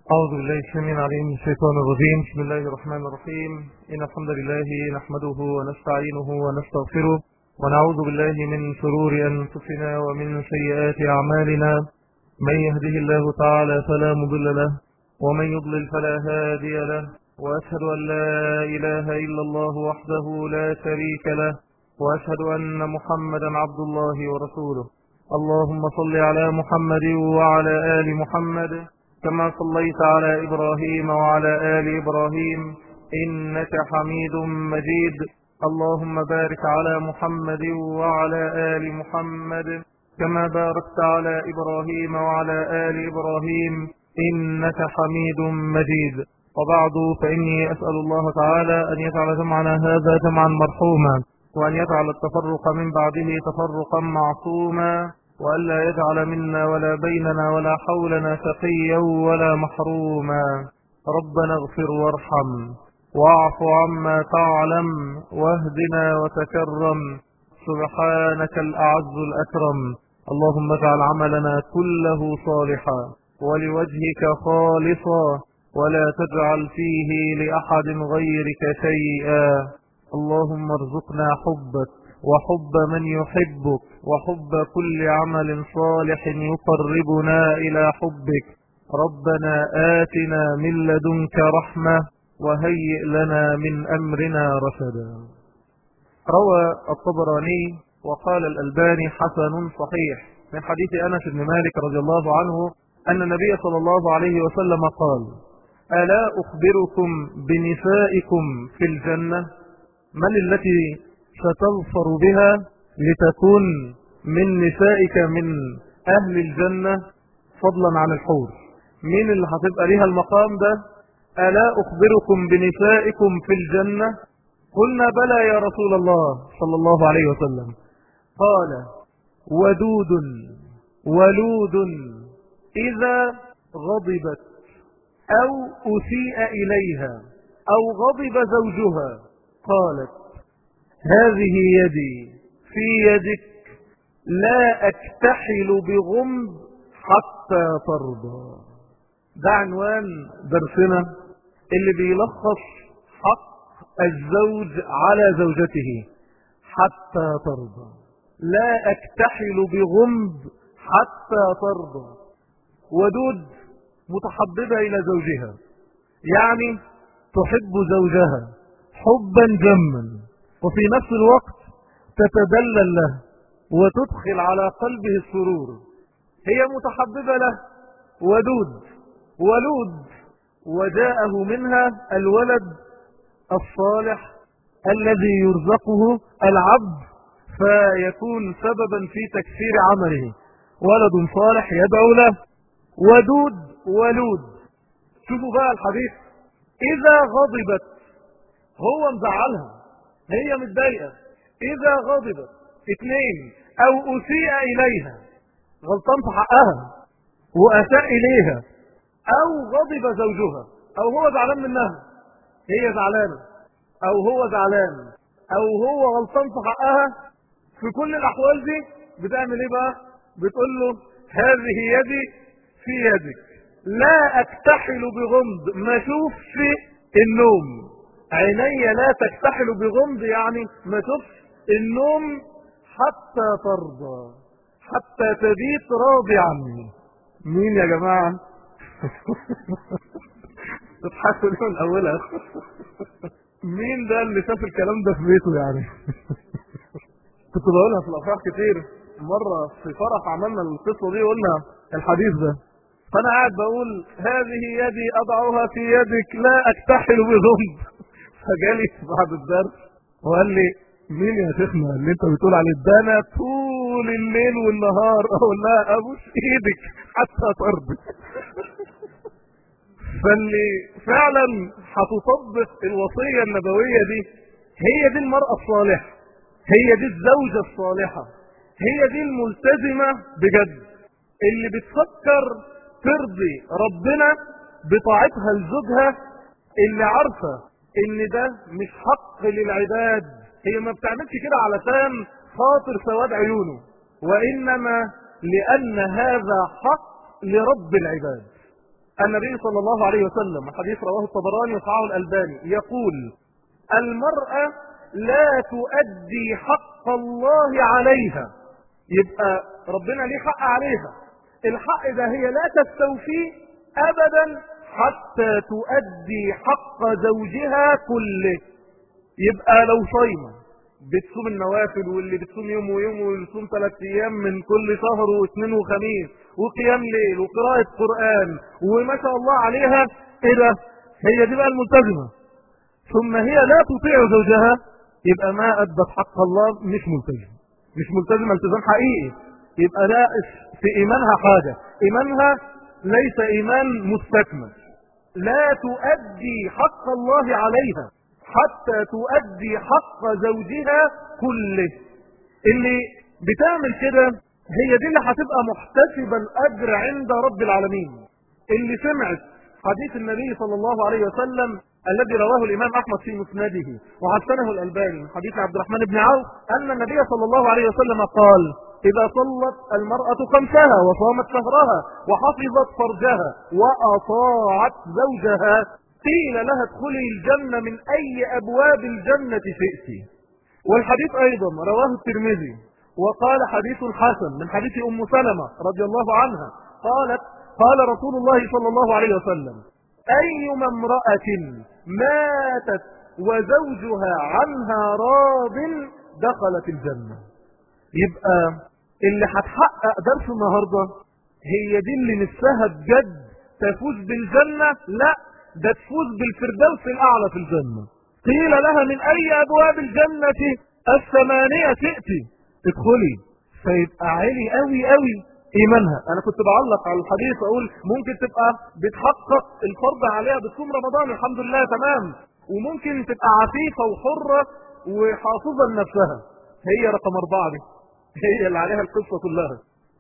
أعوذ بالله السميع العليم من الشيطان الرجيم بسم الله الرحمن الرحيم إن الحمد لله نحمده ونستعينه ونستغفره ونعوذ بالله من شرور أنفسنا ومن سيئات أعمالنا من يهده الله تعالى فلا مضل له ومن يضلل فلا هادي له وأشهد أن لا إله إلا الله وحده لا شريك له وأشهد أن محمدا عبد الله ورسوله اللهم صل على محمد وعلى آل محمد كما صليت على إبراهيم وعلى آل إبراهيم إنك حميد مجيد اللهم بارك على محمد وعلى آل محمد كما باركت على إبراهيم وعلى آل إبراهيم إنك حميد مجيد وبعد فإني أسأل الله تعالى أن يجعل جمعنا هذا جمعا مرحوما وأن يجعل التفرق من بعده تفرقا معصوما وألا يجعل منا ولا بيننا ولا حولنا شقيا ولا محروما ربنا اغفر وارحم واعف عما تعلم واهدنا وتكرم سبحانك الأعز الأكرم اللهم اجعل عملنا كله صالحا ولوجهك خالصا ولا تجعل فيه لأحد غيرك شيئا اللهم ارزقنا حبك وحب من يحبك وحب كل عمل صالح يقربنا إلى حبك ربنا آتنا من لدنك رحمة وهيئ لنا من أمرنا رشدا روى الطبراني وقال الألباني حسن صحيح من حديث أنس بن مالك رضي الله عنه أن النبي صلى الله عليه وسلم قال ألا أخبركم بنسائكم في الجنة من التي ستظفر بها لتكون من نسائك من أهل الجنة فضلا عن الحور مين اللي هتبقى ليها المقام ده ألا أخبركم بنسائكم في الجنة قلنا بلى يا رسول الله صلى الله عليه وسلم قال ودود ولود إذا غضبت أو أسيء إليها أو غضب زوجها قالت هذه يدي في يدك لا أكتحل بغمض حتى ترضى ده عنوان درسنا اللي بيلخص حق الزوج على زوجته حتى ترضى لا أكتحل بغمض حتى ترضى ودود متحببة إلى زوجها يعني تحب زوجها حبا جما وفي نفس الوقت تتدلل له وتدخل على قلبه السرور هي متحببة له ودود ولود وجاءه منها الولد الصالح الذي يرزقه العبد فيكون سببا في تكسير عمله ولد صالح يدعو له ودود ولود شوفوا بقى الحديث إذا غضبت هو مزعلها هي متضايقة إذا غضبت اثنين أو أسيء إليها غلطان في حقها وأساء إليها أو غضب زوجها أو هو زعلان منها هي زعلانة أو هو زعلان أو هو غلطان في حقها في كل الأحوال دي بتعمل إيه بقى بتقول له هذه يدي في يدك لا أكتحل بغمض ما أشوف في النوم عيني لا تكتحل بغمض يعني ما أشوف النوم حتى ترضى حتى تبيت راضي عني مين يا جماعة تضحكوا ليه من اولها مين ده اللي شاف الكلام ده في بيته يعني كنت بقولها في الافراح كتير مرة في فرح عملنا القصة دي قلنا الحديث ده فانا قاعد بقول هذه يدي اضعها في يدك لا اكتحل بغمض فجالي بعد الدرس وقال لي مين يا شيخنا اللي انت بتقول عليه ده انا طول الليل والنهار اقول لها ابوس ايدك حتى ترضي فاللي فعلا هتطبق الوصية النبوية دي هي دي المرأة الصالحة هي دي الزوجة الصالحة هي دي الملتزمة بجد اللي بتفكر ترضي ربنا بطاعتها لزوجها اللي عارفة ان ده مش حق للعباد هي ما بتعملش كده علشان خاطر سواد عيونه وانما لان هذا حق لرب العباد النبي صلى الله عليه وسلم حديث رواه الطبراني وصححه الألباني يقول المرأة لا تؤدي حق الله عليها يبقى ربنا ليه حق عليها الحق ده هي لا تستوفيه أبدا حتى تؤدي حق زوجها كله يبقى لو صايمه بتصوم النوافل واللي بتصوم يوم ويوم واللي بتصوم ثلاث ايام من كل شهر واثنين وخميس وقيام ليل وقراءة قرآن وما شاء الله عليها ايه ده هي دي بقى الملتزمة ثم هي لا تطيع زوجها يبقى ما ادت حق الله مش ملتزم مش ملتزمة التزام حقيقي يبقى لا في ايمانها حاجة ايمانها ليس ايمان مستكمل لا تؤدي حق الله عليها حتى تؤدي حق زوجها كله اللي بتعمل كده هي دي اللي هتبقى محتسبة الأجر عند رب العالمين اللي سمعت حديث النبي صلى الله عليه وسلم الذي رواه الإمام أحمد في مسنده وحسنه الألباني حديث عبد الرحمن بن عوف أن النبي صلى الله عليه وسلم قال إذا صلت المرأة خمسها وصامت شهرها وحفظت فرجها وأطاعت زوجها قيل لها ادخلي الجنة من أي أبواب الجنة شئت والحديث أيضا رواه الترمذي وقال حديث حسن من حديث أم سلمة رضي الله عنها قالت قال رسول الله صلى الله عليه وسلم أيما امرأة ماتت وزوجها عنها راض دخلت الجنة يبقى اللي هتحقق درس النهاردة هي دي اللي نفسها بجد تفوز بالجنة لا ده تفوز بالفردوس الأعلى في الجنة قيل لها من أي أبواب الجنة الثمانية تأتي ادخلي فيبقى عالي قوي قوي ايمانها انا كنت بعلق على الحديث اقول ممكن تبقى بتحقق الفرض عليها بتصوم رمضان الحمد لله تمام وممكن تبقى عفيفة وحرة وحافظة لنفسها هي رقم اربعة دي هي اللي عليها القصة كلها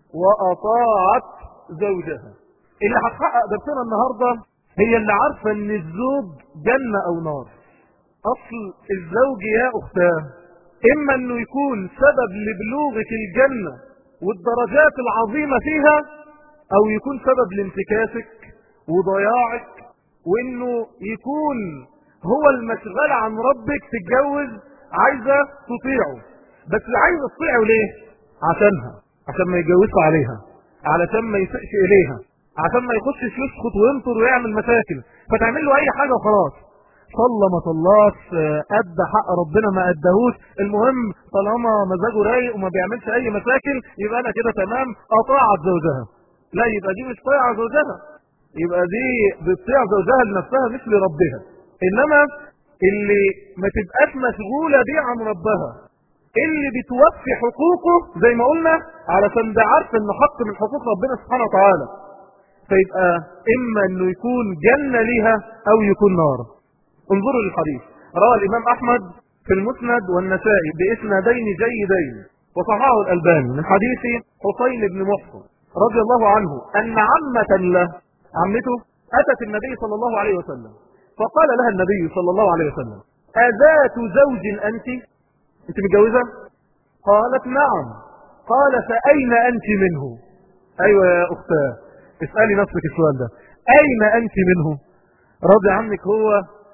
واطاعت زوجها اللي هتحقق درسنا النهاردة هي اللي عارفة ان الزوج جنة او نار اصل الزوج يا اختاه اما انه يكون سبب لبلوغك الجنة والدرجات العظيمة فيها او يكون سبب لانتكاسك وضياعك وانه يكون هو المشغل عن ربك تتجوز عايزة تطيعه بس عايزة تطيعه ليه عشانها عشان ما يتجوزش عليها علشان ما يسقش اليها عشان ما يخشش يسخط وينطر ويعمل مشاكل فتعمل له اي حاجة وخلاص صلى ما صلاش ادى حق ربنا ما اداهوش المهم طالما مزاجه رايق وما بيعملش اي مشاكل يبقى انا كده تمام اطاعت زوجها لا يبقى دي مش طايعه زوجها يبقى دي بتطيع زوجها لنفسها مش لربها انما اللي ما تبقاش مشغوله دي عن ربها اللي بتوفي حقوقه زي ما قلنا علشان ده عارف انه حق من حقوق ربنا سبحانه وتعالى فيبقى اما انه يكون جنه ليها او يكون نار انظروا للحديث روى الإمام أحمد في المسند والنسائي بإسنادين جيدين وصححه الألباني من حديث حسين بن محصن رضي الله عنه أن عمة له عمته أتت النبي صلى الله عليه وسلم فقال لها النبي صلى الله عليه وسلم أذات زوج أنت أنت متجوزة قالت نعم قال فأين أنت منه أيوة يا أختاه اسألي نفسك السؤال ده أين أنت منه راضي عنك هو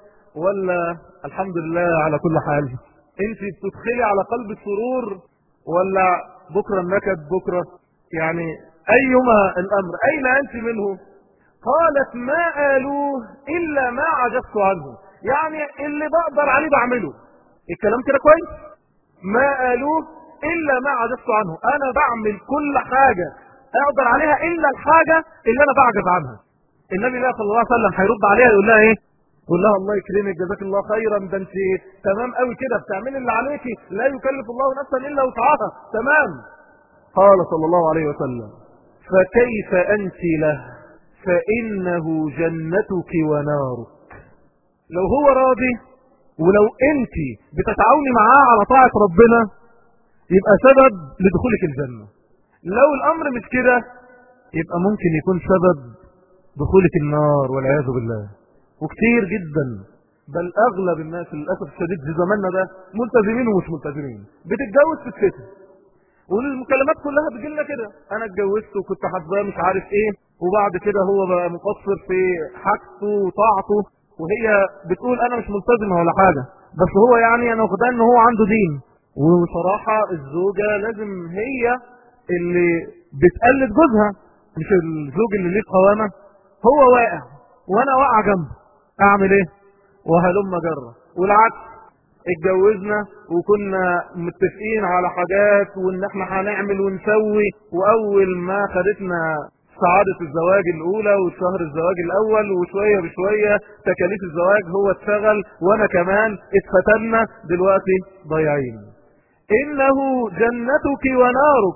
ولا الحمد لله على كل حال انت بتدخلي على قلب السرور ولا بكرة النكد بكرة يعني ايما الامر اين انت منه قالت ما قالوه الا ما عجزت عنه يعني اللي بقدر عليه بعمله الكلام كده كويس ما قالوه الا ما عجزت عنه انا بعمل كل حاجة اقدر عليها الا الحاجة اللي انا بعجز عنها النبي صلى الله عليه وسلم هيرد عليها يقول لها ايه قول لها الله يكرمك جزاك الله خيرا ده انت تمام قوي كده بتعملي اللي عليكي لا يكلف الله نفسا الا وسعها تمام قال صلى الله عليه وسلم فكيف انت له فانه جنتك ونارك لو هو راضي ولو انت بتتعاوني معاه على طاعة ربنا يبقى سبب لدخولك الجنة لو الامر مش كده يبقى ممكن يكون سبب دخولك النار والعياذ بالله وكتير جدا بل اغلب الناس للاسف الشديد في زماننا ده ملتزمين ومش ملتزمين بتتجوز في الفتن والمكالمات كلها بتجي لنا كده انا اتجوزت وكنت حاسباه مش عارف ايه وبعد كده هو بقى مقصر في حاجته وطاعته وهي بتقول انا مش ملتزمة ولا حاجة بس هو يعني انا واخدها ان هو عنده دين وصراحة الزوجة لازم هي اللي بتقلد جوزها مش الزوج اللي ليه قوامة هو واقع وانا واقع جنبه اعمل ايه وهلم جرة والعكس اتجوزنا وكنا متفقين على حاجات وان احنا هنعمل ونسوي واول ما خدتنا سعادة الزواج الاولى وشهر الزواج الاول وشوية بشوية تكاليف الزواج هو اتشغل وانا كمان اتفتنا دلوقتي ضيعين انه جنتك ونارك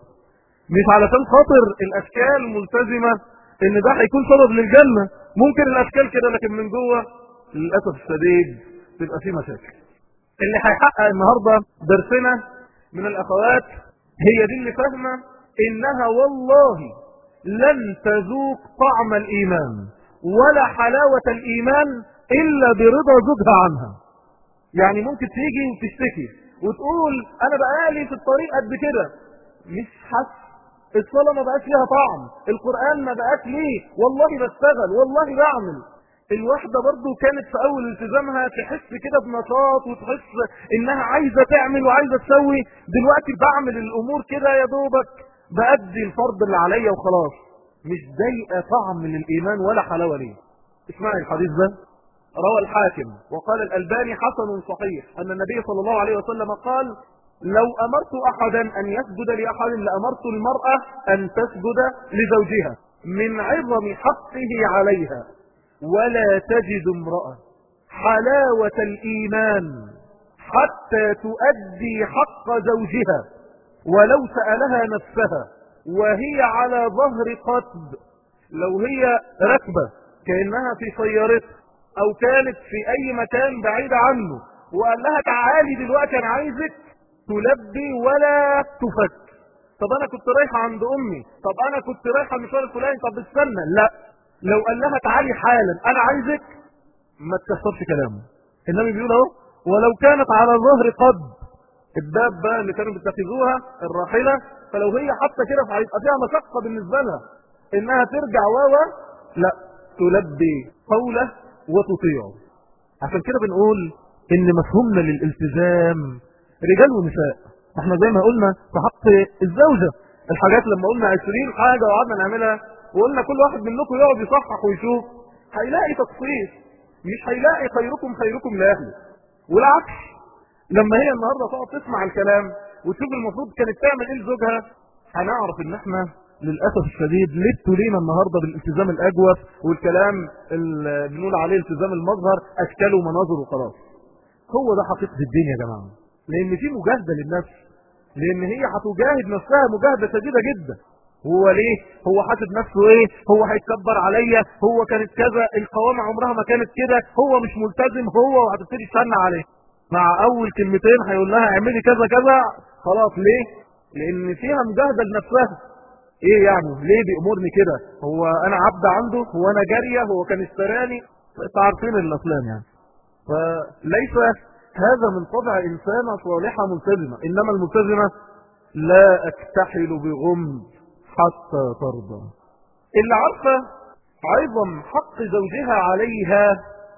مش علشان خاطر الاشكال ملتزمة ان ده هيكون سبب للجنة ممكن الاشكال كده لكن من جوه للأسف الشديد تبقى فيه مشاكل اللي هيحقق النهاردة درسنا من الاخوات هي دي اللي فاهمة انها والله لن تذوق طعم الايمان ولا حلاوة الايمان الا برضا زوجها عنها يعني ممكن تيجي وتشتكي وتقول انا بقالي في الطريق قد كده مش حاسس الصلاة ما بقاش ليها طعم القرآن ما بقاش ليه والله بشتغل والله بعمل الواحدة برضو كانت في اول التزامها تحس كده بنشاط وتحس انها عايزة تعمل وعايزة تسوي دلوقتي بعمل الامور كده يا دوبك بأدي الفرض اللي عليا وخلاص مش ضايقة طعم من الايمان ولا حلاوة ليه اسمعي الحديث ده روى الحاكم وقال الألباني حسن صحيح أن النبي صلى الله عليه وسلم قال لو أمرت أحدا أن يسجد لأحد لأمرت المرأة أن تسجد لزوجها من عظم حقه عليها ولا تجد امرأة حلاوة الإيمان حتى تؤدي حق زوجها ولو سألها نفسها وهي على ظهر قطب لو هي ركبة كأنها في سيارتها أو كانت في أي مكان بعيد عنه وقال لها تعالي دلوقتي أنا عايزك تلبي ولا تفك طب انا كنت رايحة عند امي طب انا كنت رايحة المشوار الفلاني طب استنى لا لو قال لها تعالي حالا انا عايزك ما تكسرش كلامه النبي بيقول اهو ولو كانت على ظهر قد الدابة اللي كانوا بيتخذوها الراحلة فلو هي حتى كده فهيبقى فيها مشقة بالنسبة لها انها ترجع واوا لا تلبي قوله وتطيعه عشان كده بنقول ان مفهومنا للالتزام رجال ونساء احنا زي ما قلنا في حق الزوجة الحاجات لما قلنا 20 حاجة وقعدنا نعملها وقلنا كل واحد منكم يقعد يصحح ويشوف هيلاقي تقصير مش هيلاقي خيركم خيركم لاهله والعكس لما هي النهاردة تقعد تسمع الكلام وتشوف المفروض كانت تعمل ايه لزوجها هنعرف ان احنا للأسف الشديد لبتوا لينا النهاردة بالالتزام الأجوف والكلام اللي بنقول عليه التزام المظهر أشكال ومناظر وخلاص هو ده حقيقة الدين يا جماعة لان في مجاهدة للنفس لان هي هتجاهد نفسها مجاهدة شديدة جدا هو ليه هو حاسب نفسه ايه هو هيتكبر عليا هو كانت كذا القوامة عمرها ما كانت كده هو مش ملتزم هو وهتبتدي تشنع عليه مع اول كلمتين هيقول لها اعملي كذا كذا خلاص ليه لان فيها مجاهدة لنفسها ايه يعني ليه بيأمرني كده هو انا عبد عنده هو انا جارية هو كان اشتراني تعرفين الافلام يعني فليس هذا من طبع إنسانة صالحة ملتزمة إنما الملتزمة لا أكتحل بغم حتى ترضى اللي عارفة عظم حق زوجها عليها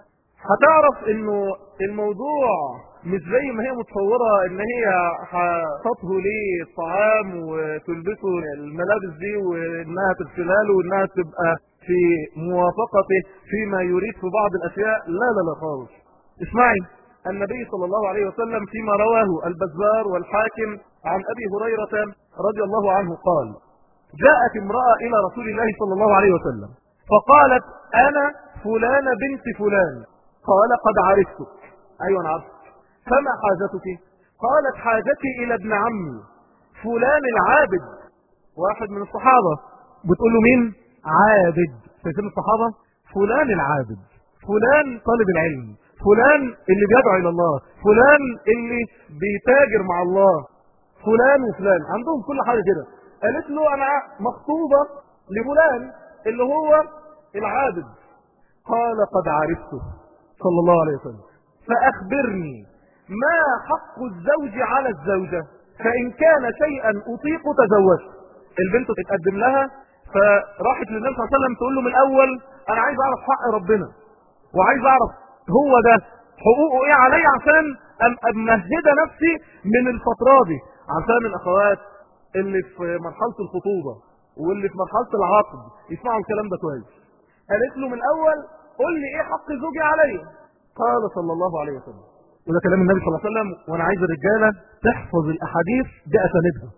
هتعرف انه الموضوع مش زي ما هي متصورة ان هي هتطهو ليه الطعام وتلبسه الملابس دي وانها تغسلها له وانها تبقى في موافقته فيما يريد في بعض الاشياء لا لا لا خالص اسمعي النبي صلى الله عليه وسلم فيما رواه البزار والحاكم عن أبي هريرة رضي الله عنه قال جاءت امرأة إلى رسول الله صلى الله عليه وسلم فقالت أنا فلانة بنت فلان قال قد عرفتك أيوة أنا عرفت فما حاجتك قالت حاجتي إلى ابن عمي فلان العابد واحد من الصحابة بتقول له مين عابد شايفين الصحابة فلان العابد فلان طالب العلم فلان اللي بيدعو الى الله فلان اللي بيتاجر مع الله فلان وفلان عندهم كل حاجة كده قالت له انا مخطوبة لفلان اللي هو العابد قال قد عرفته صلى الله عليه وسلم فاخبرني ما حق الزوج على الزوجة فان كان شيئا اطيق تزوجت البنت تتقدم لها فراحت للنبي صلى الله عليه وسلم تقول له من الاول انا عايز اعرف حق ربنا وعايز اعرف هو ده حقوقه ايه علي عشان امهد نفسي من الفترة دي عشان الاخوات اللي في مرحلة الخطوبة واللي في مرحلة العقد يسمعوا الكلام ده كويس قالت له من الاول قل لي ايه حق زوجي عليا قال صلى الله عليه وسلم وده كلام النبي صلى الله عليه وسلم وانا عايز الرجالة تحفظ الاحاديث باساندها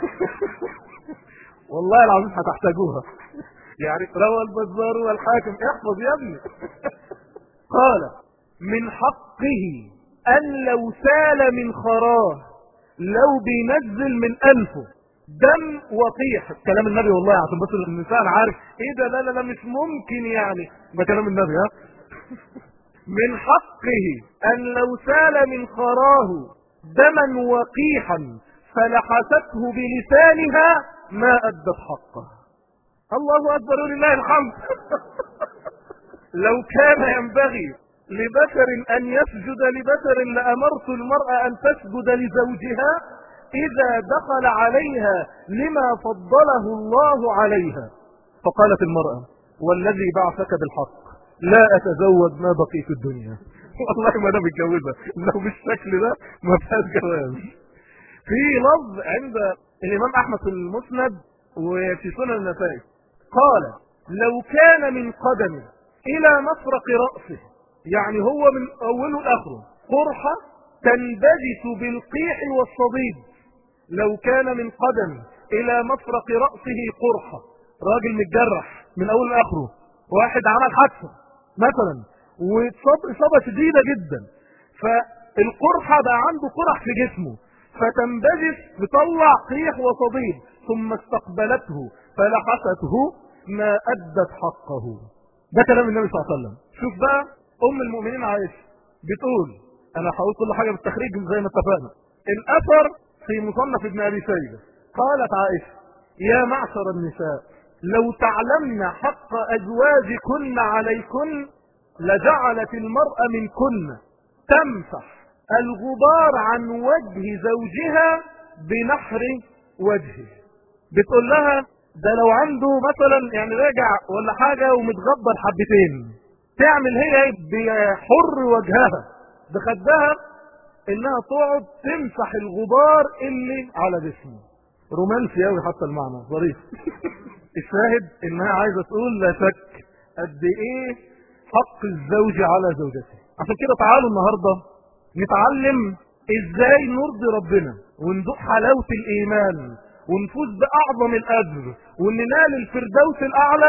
والله العظيم هتحتاجوها يعني روى البزار والحاكم احفظ يا ابني قال من حقه ان لو سال من خراه لو بينزل من انفه دم وقيح كلام النبي والله عشان بس الانسان عارف ايه ده لا لا لا مش ممكن يعني ده كلام النبي ها من حقه ان لو سال من خراه دما وقيحا فلحسته بلسانها ما أدت حقه الله أكبر ولله الحمد لو كان ينبغي لبشر أن يسجد لبشر لأمرت المرأة أن تسجد لزوجها إذا دخل عليها لما فضله الله عليها فقالت المرأة والذي بعثك بالحق لا أتزوج ما بقي في الدنيا والله ما أنا متجوزة لو بالشكل ده ما فيهاش جواز في لفظ عند الإمام أحمد في المسند وفي سنن النسائي قال لو كان من قدمه إلى مفرق رأسه يعني هو من أوله لآخره قرحة تنبجس بالقيح والصديد لو كان من قدمه إلى مفرق رأسه قرحة راجل متجرح من أول لآخره واحد عمل حادثة مثلا واتصاب إصابة شديدة جدا فالقرحة بقى عنده قرح في جسمه فتنبجس بطلع قيح وصديد ثم استقبلته فلحسته ما أدت حقه ده كلام النبي صلى الله عليه وسلم شوف بقى أم المؤمنين عائشة بتقول أنا هقول كل حاجة بالتخريج زي ما اتفقنا الأثر في مصنف ابن أبي سيدة قالت عائشة يا معشر النساء لو تعلمن حق أزواجكن عليكن لجعلت المرأة منكن تمسح الغبار عن وجه زوجها بنحر وجهه بتقول لها ده لو عنده مثلا يعني راجع ولا حاجة ومتغبر حبتين تعمل هي بحر وجهها بخدها انها تقعد تمسح الغبار اللي على جسمه رومانسي قوي حتى المعنى ظريف الشاهد انها عايزه تقول لا شك قد ايه حق الزوج على زوجته عشان كده تعالوا النهارده نتعلم ازاي نرضي ربنا وندوق حلاوة الايمان ونفوز باعظم الاجر وننال الفردوس الاعلى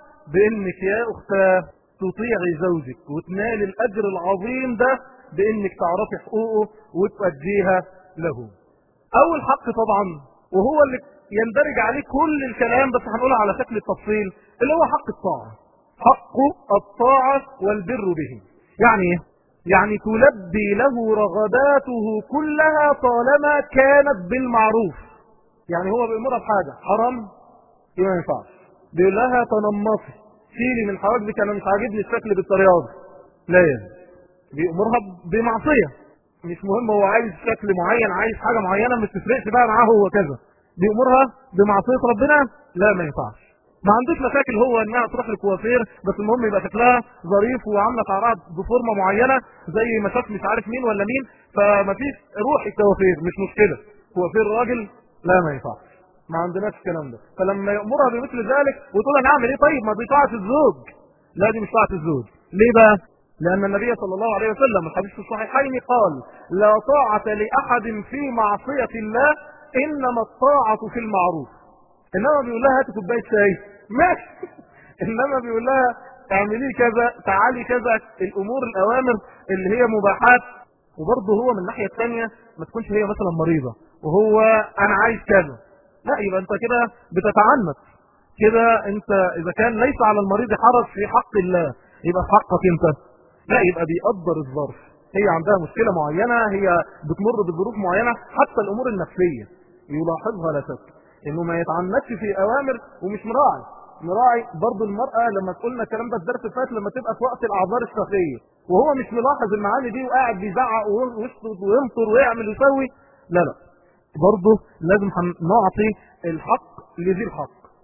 بانك يا اختاه تطيعي زوجك وتنال الاجر العظيم ده بانك تعرفي حقوقه وتؤديها له اول حق طبعا وهو اللي يندرج عليه كل الكلام بس هنقولها على شكل التفصيل اللي هو حق الطاعة حق الطاعة والبر به يعني ايه يعني تلبي له رغباته كلها طالما كانت بالمعروف يعني هو بيأمرها بحاجة حرام يبقى ما ينفعش بيقول لها تنمصي شيلي من حواجبك انا مش عاجبني الشكل بالطريقه دي لا يعني بيأمرها بمعصية مش مهم هو عايز شكل معين عايز حاجة معينة مش تفرقش بقى معاه هو كذا بيأمرها بمعصية ربنا لا ما ينفعش ما عندوش مشاكل هو انها تروح للكوافير بس المهم يبقى شكلها ظريف وعامله شعرها بفورمه معينه زي ما شاف مش عارف مين ولا مين فما فيش روح الكوافير مش مشكله كوافير راجل لا ما ينفعش ما عندناش الكلام ده فلما يامرها بمثل ذلك وتقول انا اعمل ايه طيب ما دي طاعه الزوج لا دي مش طاعه الزوج ليه بقى لأن النبي صلى الله عليه وسلم الحديث في الصحيحين قال لا طاعة لأحد في معصية الله إنما الطاعة في المعروف إنما بيقول لها هاتي كوباية شاي ماشي انما بيقول لها اعملي كذا تعالي كذا الامور الاوامر اللي هي مباحات وبرضه هو من الناحيه الثانيه ما تكونش هي مثلا مريضه وهو انا عايز كذا لا يبقى انت كده بتتعنت كده انت اذا كان ليس على المريض حرج في حق الله يبقى في حقك انت لا يبقى بيقدر الظرف هي عندها مشكله معينه هي بتمر بظروف معينه حتى الامور النفسيه يلاحظها لا شك انه ما يتعنتش في اوامر ومش مراعي مراعي برضو المرأة لما تقولنا الكلام ده الدرس فات لما تبقى في وقت الاعذار الشخصية وهو مش ملاحظ المعاني دي وقاعد بيزعق ويشطط وينطر ويعمل ويسوي لا لا برضه لازم نعطي الحق لذي الحق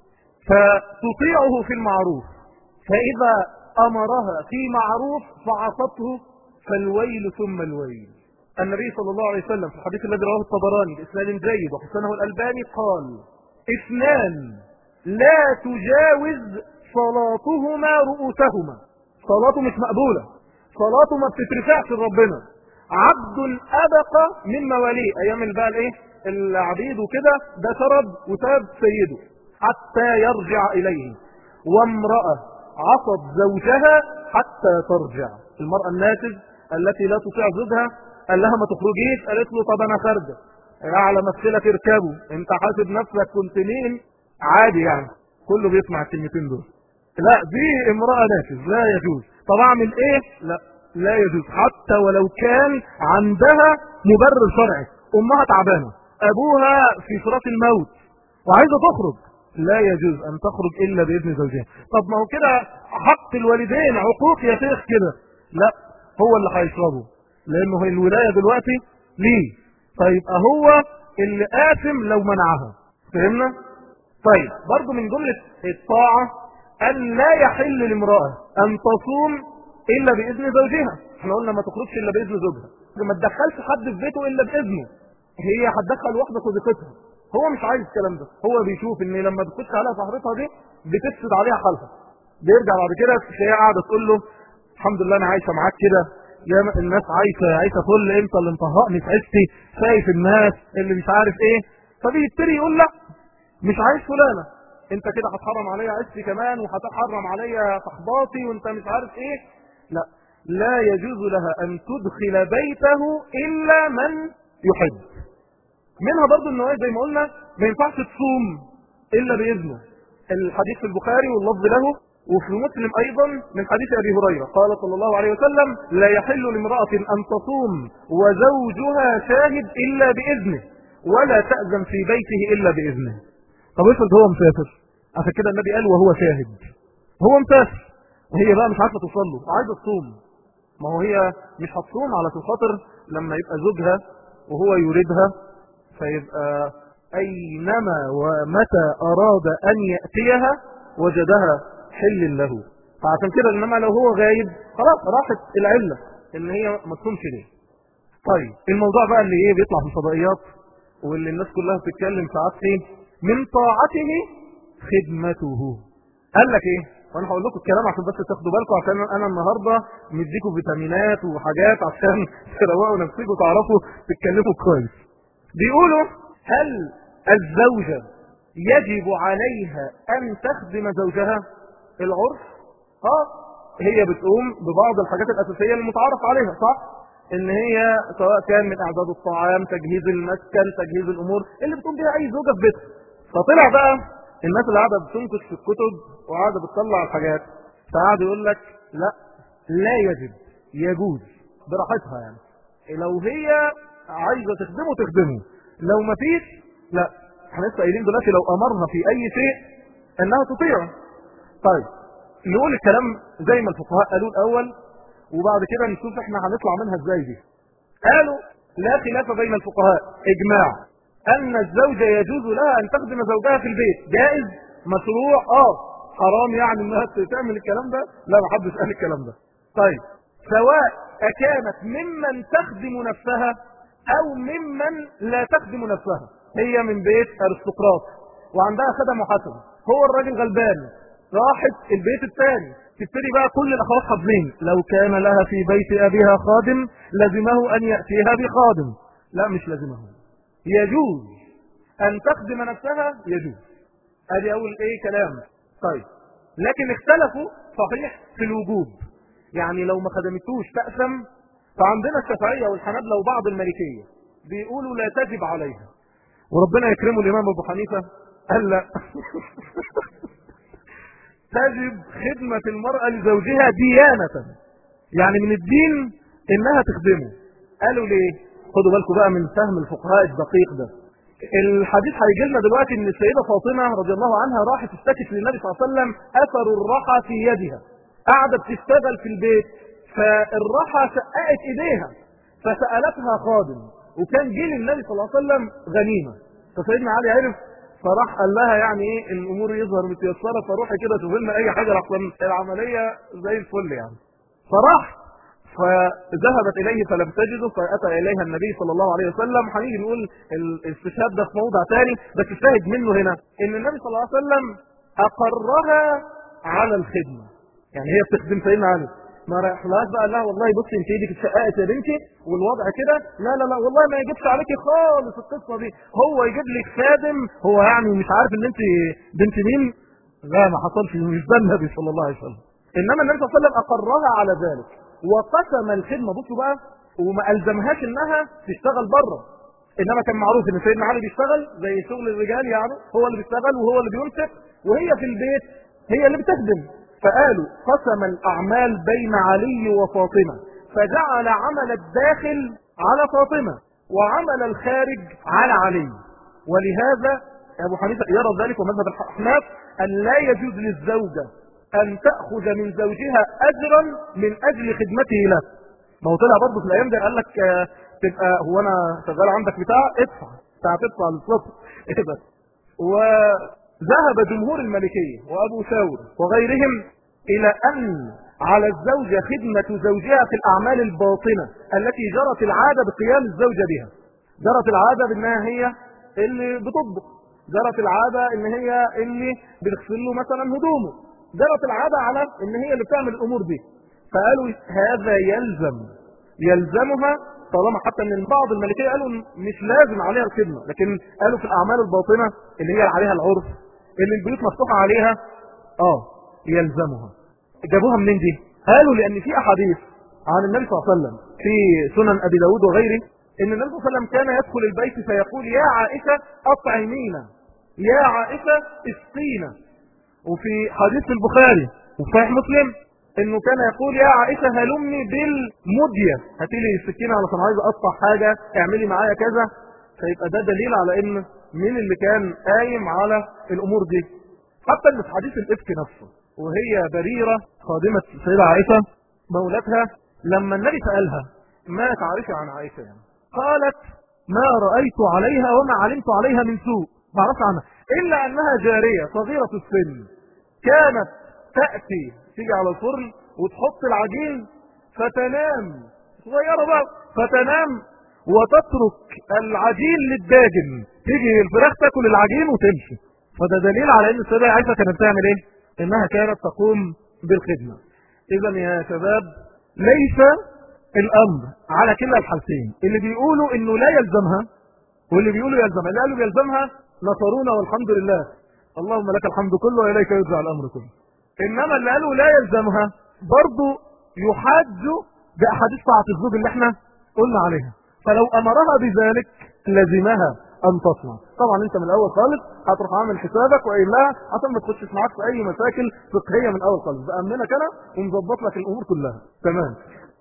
فتطيعه في المعروف فإذا أمرها في معروف فعصته فالويل ثم الويل النبي صلى الله عليه وسلم في الحديث الذي رواه الطبراني بإسناد جيد وحسنه الألباني قال اثنان لا تجاوز صلاتهما رؤوسهما صلاته مش مقبولة صلاته ما بتترفعش لربنا عبد أبق من مواليه أيام بقى الايه العبيد وكده ده شرب وساب سيده حتى يرجع إليه وامرأة عصت زوجها حتى ترجع المرأة الناتج التي لا تطيع زوجها قال لها ما تخرجيش قالت له طب انا خارجه على مسكلة تركبه انت حاسب نفسك كنت مين عادي يعني كله بيسمع الكلمتين دول لا دي امرأة ناتج لا يجوز طب اعمل ايه لا لا يجوز حتى ولو كان عندها مبرر شرعي امها تعبانة ابوها في صراط الموت وعايزة تخرج لا يجوز ان تخرج الا باذن زوجها طب ما هو كده حق الوالدين عقوق يا شيخ كده لا هو اللي هيشربه لانه هي الولاية دلوقتي ليه فيبقى هو اللي آثم لو منعها فهمنا طيب برضو من جملة الطاعة أن لا يحل لامرأة أن تصوم إلا بإذن زوجها احنا قلنا ما تخرجش إلا بإذن زوجها ما تدخلش حد في بيته إلا بإذنه هي هتدخل واحدة صديقتها هو مش عايز الكلام ده هو بيشوف ان لما بتخش عليها صاحبتها دي بتفسد عليها حالها بيرجع بعد كده هي قاعده تقول له الحمد لله انا عايشه معاك كده يا الناس عايشه عايشه فل انت اللي مطهقني في عيشتي شايف الناس اللي مش عارف ايه فبيبتدي يقول لا مش عايز فلانه انت كده هتحرم عليا عيشتي كمان وهتحرم عليا صحباتي وانت مش عارف ايه لا لا يجوز لها ان تدخل بيته الا من يحب منها برضو ان زي ما قلنا ما ينفعش تصوم الا باذنه الحديث في البخاري واللفظ له وفي مسلم ايضا من حديث ابي هريره قال صلى الله عليه وسلم لا يحل لامراه ان تصوم وزوجها شاهد الا باذنه ولا تاذن في بيته الا باذنه طب افرض هو مسافر عشان كده النبي قال وهو شاهد هو مسافر وهي بقى مش عارفه توصل له عايزه تصوم ما هو هي مش هتصوم على خاطر لما يبقى زوجها وهو يريدها فيبقى اينما ومتى اراد ان ياتيها وجدها حل له فعشان كده انما لو هو غايب خلاص راحت العله ان هي ما تصومش ليه طيب الموضوع بقى اللي ايه بيطلع في الفضائيات واللي الناس كلها بتتكلم ساعات فيه من طاعته خدمته قال لك ايه وانا هقول لكم الكلام عشان بس تاخدوا بالكم عشان انا النهارده مديكم فيتامينات وحاجات عشان تروقوا نفسكم وتعرفوا تتكلموا كويس بيقولوا هل الزوجه يجب عليها ان تخدم زوجها العرف اه هي بتقوم ببعض الحاجات الاساسيه المتعارف عليها صح ان هي سواء كان من اعداد الطعام تجهيز المسكن تجهيز الامور اللي بتقوم بيها اي زوجه في بيتها فطلع بقى الناس اللي قاعده بتنقش في الكتب وقاعده بتطلع الحاجات فقعد يقول لك لا لا يجب يجوز براحتها يعني لو هي عايزه تخدمه تخدمه لو ما فيش لا احنا لسه قايلين دلوقتي لو امرها في اي شيء انها تطيعه طيب نقول الكلام زي ما الفقهاء قالوا الاول وبعد كده نشوف احنا هنطلع منها ازاي دي قالوا لا خلاف بين الفقهاء اجماع ان الزوجة يجوز لها ان تخدم زوجها في البيت جائز مشروع اه حرام يعني انها تعمل الكلام ده لا ما حدش قال الكلام ده طيب سواء اكانت ممن تخدم نفسها او ممن لا تخدم نفسها هي من بيت ارستقراط وعندها خدم وحسن هو الراجل غلبان راحت البيت الثاني تبتدي بقى كل الاخوات حافظين لو كان لها في بيت ابيها خادم لزمه ان ياتيها بخادم لا مش لزمه يجوز ان تخدم نفسها يجوز ادي اول ايه كلام طيب لكن اختلفوا صحيح في الوجوب يعني لو ما خدمتوش تأثم فعندنا الشافعية والحنابلة وبعض المالكية بيقولوا لا تجب عليها وربنا يكرمه الامام ابو حنيفة قال لا تجب خدمة المرأة لزوجها ديانة يعني من الدين انها تخدمه قالوا ليه خدوا بالكم بقى من فهم الفقهاء الدقيق ده الحديث هيجي لنا دلوقتي ان السيدة فاطمة رضي الله عنها راحت تستكشف للنبي صلى الله عليه وسلم اثر الرحى في يدها قاعدة بتشتغل في البيت فالرحى شققت ايديها فسألتها خادم وكان جيل النبي صلى الله عليه وسلم غنيمة فسيدنا علي عرف فراح قال لها يعني ايه الامور يظهر متيسره فروحي كده شوف لنا اي حاجه لحسن العمليه زي الفل يعني فراح فذهبت اليه فلم تجده فاتى اليها النبي صلى الله عليه وسلم هنيجي نقول الاستشهاد ده في موضع ثاني بس الشاهد منه هنا ان النبي صلى الله عليه وسلم اقرها على الخدمه يعني هي بتخدم سيدنا علي ما رايحلهاش بقى لا والله بصي انت ايدك اتشققت يا بنتي والوضع كده لا لا لا والله ما يجيبش عليكي خالص القصه دي هو يجيب لك خادم هو يعني مش عارف ان انت بنت مين لا ما حصلش مش ده النبي صلى الله عليه وسلم انما النبي صلى الله عليه وسلم اقرها على ذلك وقسم الخدمه بصوا بقى وما الزمهاش انها تشتغل بره انما كان معروف ان سيدنا علي بيشتغل زي شغل الرجال يعني هو اللي بيشتغل وهو اللي بينفق وهي في البيت هي اللي بتخدم فقالوا قسم الأعمال بين علي وفاطمة فجعل عمل الداخل على فاطمة وعمل الخارج على علي ولهذا أبو حنيفة يرى ذلك ومذهب الأحناف أن لا يجوز للزوجة أن تأخذ من زوجها أجرا من أجل خدمته له ما هو طلع برضه في الأيام ده قال لك آه، تبقى هو أنا شغال عندك بتاع ادفع بتاع تدفع للصبح إيه بس ذهب جمهور الملكية وأبو ثور وغيرهم إلى أن على الزوجة خدمة زوجها في الأعمال الباطنة التي جرت العادة بقيام الزوجة بها جرت العادة بأنها هي اللي بتطبخ جرت العادة ان هي اللي بتغسل له مثلا هدومه جرت العادة على ان هي اللي بتعمل الامور دي فقالوا هذا يلزم يلزمها طالما حتى ان بعض الملكية قالوا مش لازم عليها الخدمة لكن قالوا في الاعمال الباطنة اللي هي عليها العرف اللي البيوت مفتوحة عليها اه يلزمها جابوها منين دي قالوا لان في احاديث عن النبي صلى الله عليه وسلم في سنن ابي داود وغيره ان النبي صلى الله عليه وسلم كان يدخل البيت فيقول يا عائشة اطعمينا يا عائشة اسقينا وفي حديث البخاري وفي صحيح مسلم انه كان يقول يا عائشة هلمني بالمدية هاتي لي السكينة علشان عايز اقطع حاجة اعملي معايا كذا فيبقى ده دليل على ان مين اللي كان قايم على الامور دي حتى اللي في حديث الافك نفسه وهي بريرة خادمة السيدة عائشة مولتها لما النبي سألها ما تعرفي عن عائشة يعني قالت ما رأيت عليها وما علمت عليها من سوء ما عرفت عنها إلا أنها جارية صغيرة السن كانت تأتي تيجي على الفرن وتحط العجين فتنام صغيرة بقى فتنام وتترك العجين للداجن تيجي الفراخ تاكل العجين وتمشي فده دليل على ان السيدة عائشة كانت بتعمل ايه انها كانت تقوم بالخدمة اذا يا شباب ليس الامر على كلا الحالتين اللي بيقولوا انه لا يلزمها واللي بيقولوا يلزمها اللي قالوا بيلزمها نصرونا والحمد لله اللهم لك الحمد كله واليك يرجع الامر كله انما اللي قالوا لا يلزمها برضه يحاج باحاديث طاعه الزوج اللي احنا قلنا عليها فلو امرها بذلك لزمها ان تصنع طبعا انت من الاول خالص هتروح عامل حسابك وقايل لها عشان ما تخشش معاك في اي مشاكل فقهيه من الاول خالص بامنك انا ومظبط لك الامور كلها تمام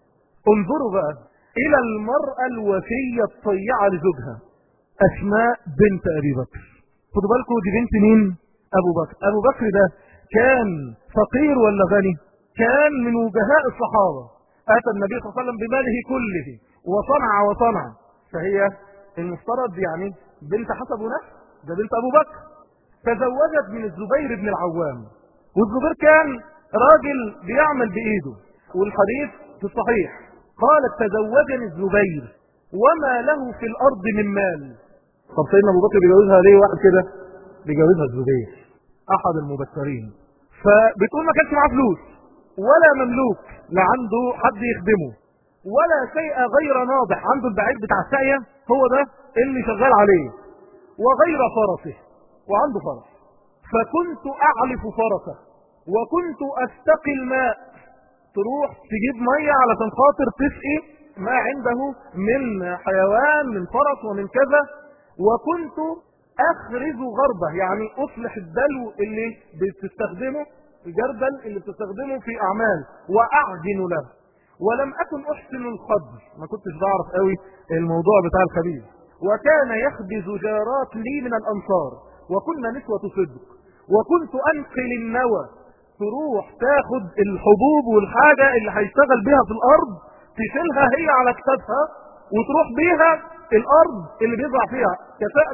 انظروا بقى الى المراه الوفيه الطيعه لزوجها اسماء بنت ابي بكر خدوا بالكم دي بنت مين ابو بكر ابو بكر ده كان فقير ولا غني كان من وجهاء الصحابه اتى النبي صلى الله عليه وسلم بماله كله وصنع وصنع فهي المفترض يعني بنت حسب نفس ده بنت ابو بكر تزوجت من الزبير بن العوام والزبير كان راجل بيعمل بايده والحديث في الصحيح قالت تزوجني الزبير وما له في الارض من مال طب سيدنا ابو بكر بيجوزها ليه واحد كده بيجوزها الزبير احد المبكرين فبتقول ما كانش معاه فلوس ولا مملوك لا عنده حد يخدمه ولا شيء غير ناضح عنده البعيد بتاع الساقية هو ده اللي شغال عليه وغير فرسه وعنده فرس فكنت اعلف فرسه وكنت استقي الماء تروح تجيب مية علشان خاطر تسقي ما عنده من حيوان من فرس ومن كذا وكنت اخرج غربة يعني اصلح الدلو اللي بتستخدمه الجردل اللي بتستخدمه في اعمال واعجن له ولم اكن احسن الخبز ما كنتش بعرف قوي الموضوع بتاع الخبيز وكان يخبز جارات لي من الانصار وكنا نسوة صدق وكنت انقل النوى تروح تاخد الحبوب والحاجة اللي هيشتغل بيها في الارض تشيلها هي على كتافها وتروح بيها الارض اللي بيزرع فيها كشأن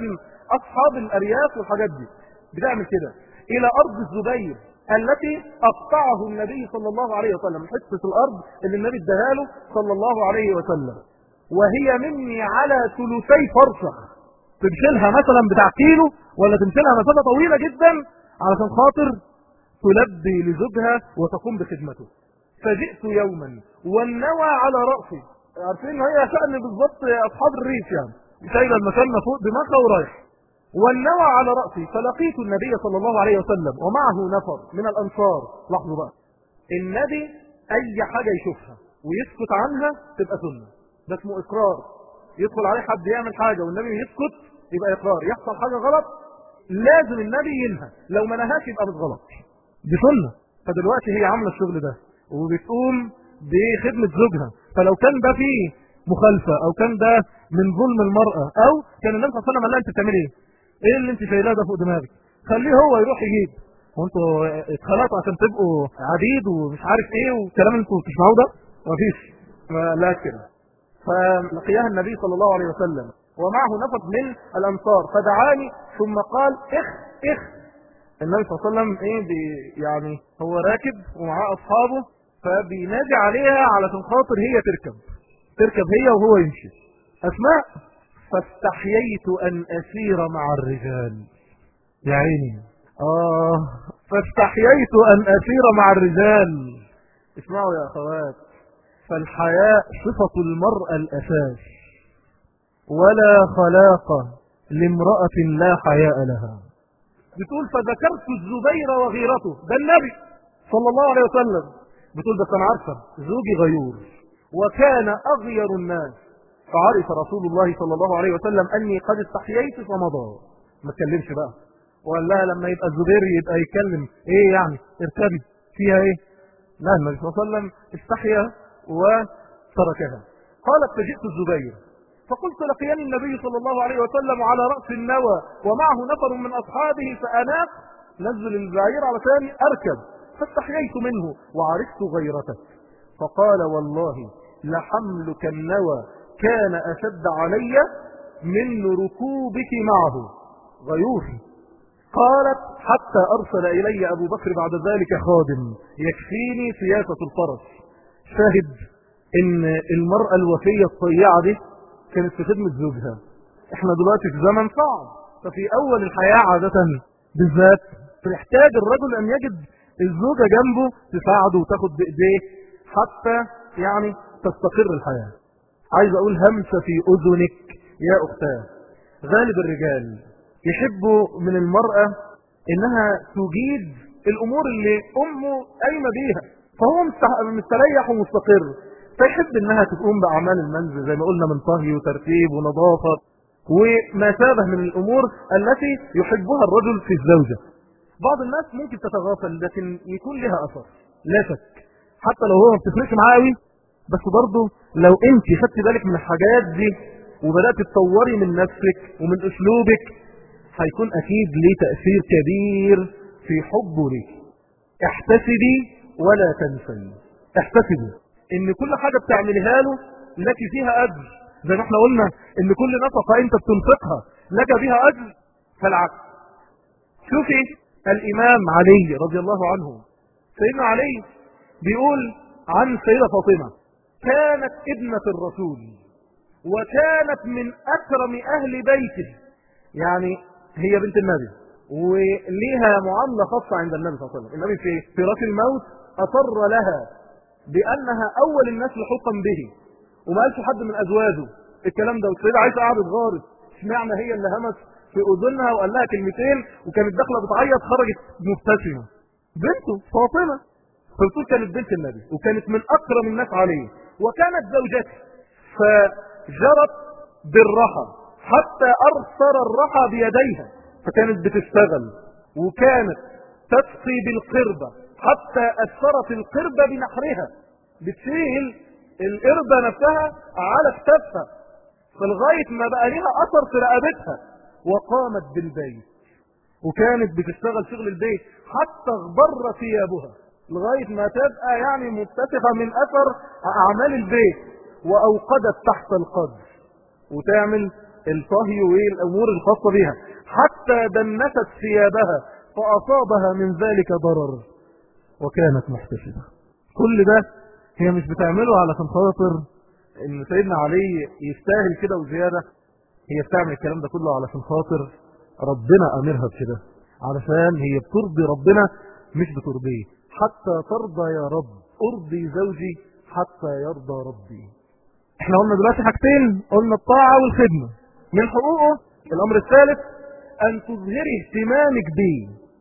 اصحاب الارياف والحاجات دي بتعمل كده الى ارض الزبير التي اقطعه النبي صلى الله عليه وسلم حته الارض اللي النبي اداها له صلى الله عليه وسلم وهي مني على ثلثي فرصه تمشيلها مثلا بتاع كيلو ولا تمشيلها مسافه طويله جدا علشان خاطر تلبي لزوجها وتقوم بخدمته فجئت يوما والنوى على رأسي عارفين هي شأن بالضبط أصحاب الريف يعني شايلة المسنة فوق دماغها ورايح والنوى على رأسي فلقيت النبي صلى الله عليه وسلم ومعه نفر من الأنصار لاحظوا بقى النبي أي حاجة يشوفها ويسكت عنها تبقى سنة ده اسمه إقرار يدخل عليه حد يعمل حاجة والنبي يسكت يبقى إقرار يحصل حاجة غلط لازم النبي ينهى لو ما نهاش يبقى مش غلط دي سنة فدلوقتي هي عاملة الشغل ده وبتقوم بخدمة زوجها فلو كان ده فيه مخالفة او كان ده من ظلم المرأة او كان النبي صلى الله عليه وسلم قال لها انت بتعملي ايه ايه اللي انت شايلاه ده فوق دماغك خليه هو يروح يجيب وانتوا اتخلقتوا عشان تبقوا عبيد ومش عارف ايه والكلام اللي انتوا بتسمعوه ده مفيش لا كده فلقيها النبي صلى الله عليه وسلم ومعه نفر من الانصار فدعاني ثم قال اخ اخ النبي صلى الله عليه وسلم ايه بي يعني هو راكب ومعاه اصحابه فبينادي عليها علشان خاطر هي تركب تركب هي وهو يمشي اسماء فاستحييت ان اسير مع الرجال يا عيني اه فاستحييت ان اسير مع الرجال اسمعوا يا اخوات فالحياء صفة المرأة الاساس ولا خلاق لامرأة لا حياء لها بتقول فذكرت الزبير وغيرته ده النبي صلى الله عليه وسلم بتقول بس انا عارفه زوجي غيور وكان اغير الناس فعرف رسول الله صلى الله عليه وسلم اني قد استحييت فمضى ما اتكلمش بقى وقال لها لما يبقى الزبير يبقى يتكلم ايه يعني اركبي فيها ايه لا النبي صلى الله عليه وسلم استحيا وتركها قالت فجئت الزبير فقلت لقيني النبي صلى الله عليه وسلم على رأس النوى ومعه نفر من أصحابه فأناق نزل البعير على ثاني أركب فاستحييت منه وعرفت غيرتك فقال والله لحملك النوى كان أشد علي من ركوبك معه غيور قالت حتى أرسل إلي أبو بكر بعد ذلك خادم يكفيني سياسة الفرس شاهد ان المرأة الوفية الطيعة دي كانت في خدمة زوجها احنا دلوقتي في زمن صعب ففي اول الحياة عادة بالذات يحتاج الرجل ان يجد الزوجة جنبه تساعده وتاخد بايديه حتى يعني تستقر الحياة عايز اقول همسة في اذنك يا اختاه غالب الرجال يحبوا من المرأة انها تجيد الامور اللي امه قايمة بيها فهو مستريح ومستقر فيحب انها تقوم باعمال المنزل زي ما قلنا من طهي وترتيب ونظافة وما شابه من الامور التي يحبها الرجل في الزوجة بعض الناس ممكن تتغافل لكن يكون لها اثر لا شك حتى لو هو ما بتفرقش معاه قوي بس برضه لو انت خدت بالك من الحاجات دي وبدات تطوري من نفسك ومن اسلوبك هيكون اكيد ليه تاثير كبير في حبه ليك احتسبي ولا تنسي احتسبي ان كل حاجة بتعملها له لك فيها اجر زي ما احنا قلنا ان كل نفقة انت بتنفقها لك بها اجر فالعكس شوفي الامام علي رضي الله عنه سيدنا علي بيقول عن سيدة فاطمة كانت ابنة الرسول وكانت من اكرم اهل بيته يعني هي بنت النبي وليها معاملة خاصة عند النبي صلى الله عليه وسلم النبي في فراش الموت أصر لها بأنها أول الناس لحقا به وما قالش حد من أزواجه الكلام ده والسيدة عايشة قعدت غارت اشمعنى هي اللي همس في أذنها وقال لها كلمتين وكانت داخلة بتعيط خرجت مبتسمة بنته فاطمة فبتقول كانت بنت النبي وكانت من أكرم الناس عليه وكانت زوجته فجرت بالرحى حتى أرسل الرحى بيديها فكانت بتشتغل وكانت تسقي بالقربة حتى أثرت القربة بنحرها بتشيل القربة نفسها على كتافها فلغاية ما بقى لها أثر في رقبتها وقامت بالبيت وكانت بتشتغل شغل البيت حتى اغبر ثيابها لغاية ما تبقى يعني متسخة من أثر أعمال البيت وأوقدت تحت القدر وتعمل الطهي والأمور الخاصة بها حتى دنست ثيابها فأصابها من ذلك ضرر وكانت محتسبة كل ده هي مش بتعمله علشان خاطر ان سيدنا علي يستاهل كده وزيادة هي بتعمل الكلام ده كله علشان خاطر ربنا امرها بكده علشان هي بترضي ربنا مش بترضيه حتى ترضى يا رب ارضي زوجي حتى يرضى ربي احنا قلنا دلوقتي حاجتين قلنا الطاعة والخدمة من حقوقه الامر الثالث ان تظهري اهتمامك بيه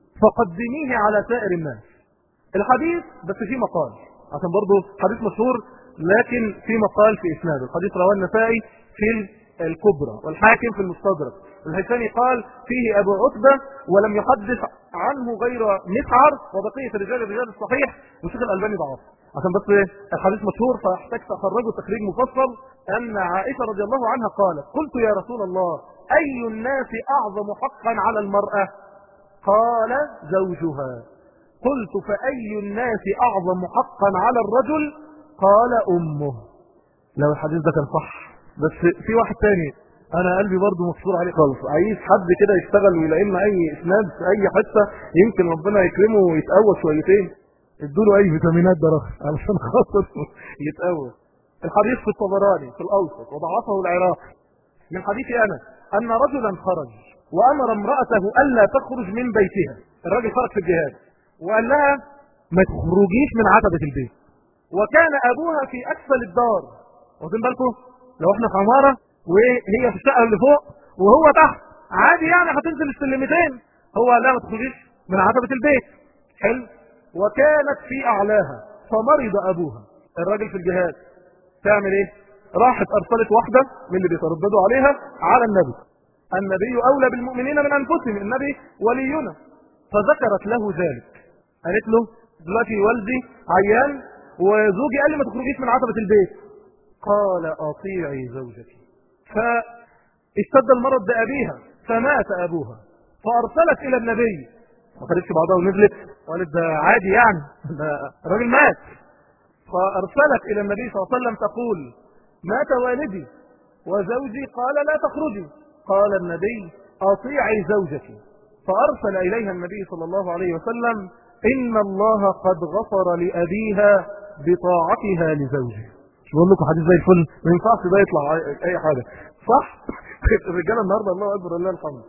فقدميه على سائر الناس الحديث بس فيه مقال عشان برضه حديث مشهور لكن في مقال في اسناده الحديث رواه النسائي في الكبرى والحاكم في المستدرك الهيثمي قال فيه ابو عتبة ولم يحدث عنه غير مسعر وبقية الرجال الرجال الصحيح وشيخ الالباني ضعف عشان بس الحديث مشهور فاحتاج اخرجه تخريج مفصل ان عائشة رضي الله عنها قالت قلت يا رسول الله اي الناس اعظم حقا على المرأة قال زوجها قلت فأي الناس أعظم حقا على الرجل قال أمه لو الحديث ده كان صح بس في واحد تاني انا قلبي برضه مكسور عليه خالص عايز حد كده يشتغل ويلاقي لنا اي اسناد في اي حته يمكن ربنا يكرمه ويتقوى شويتين ادوا له اي فيتامينات ده علشان خاطر يتقوى الحديث في الطبراني في الاوسط وضعفه العراقي من حديث انس ان رجلا خرج وامر امراته الا تخرج من بيتها الراجل خرج في الجهاد وقال لها ما تخرجيش من عتبه البيت وكان ابوها في اسفل الدار واخدين بالكم لو احنا في عماره وهي في الشقه اللي فوق وهو تحت عادي يعني هتنزل السلمتين هو قال لها ما تخرجيش من عتبه البيت حلو وكانت في اعلاها فمرض ابوها الراجل في الجهاد تعمل ايه راحت ارسلت واحده من اللي بيترددوا عليها على النبي النبي اولى بالمؤمنين من انفسهم النبي ولينا فذكرت له ذلك قالت له دلوقتي والدي عيان وزوجي قال لي ما تخرجيش من عتبه البيت قال اطيعي زوجك فاشتد المرض بابيها فمات ابوها فارسلت الى النبي ما خدتش بعضها ونزلت قالت ده عادي يعني ده الراجل مات فارسلت الى النبي صلى الله عليه وسلم تقول مات والدي وزوجي قال لا تخرجي قال النبي اطيعي زوجك فارسل اليها النبي صلى الله عليه وسلم ان الله قد غفر لابيها بطاعتها لزوجها مش بقول لكم حديث زي الفل ما ينفعش ده يطلع اي حاجه صح الرجاله النهارده الله اكبر لله الحمد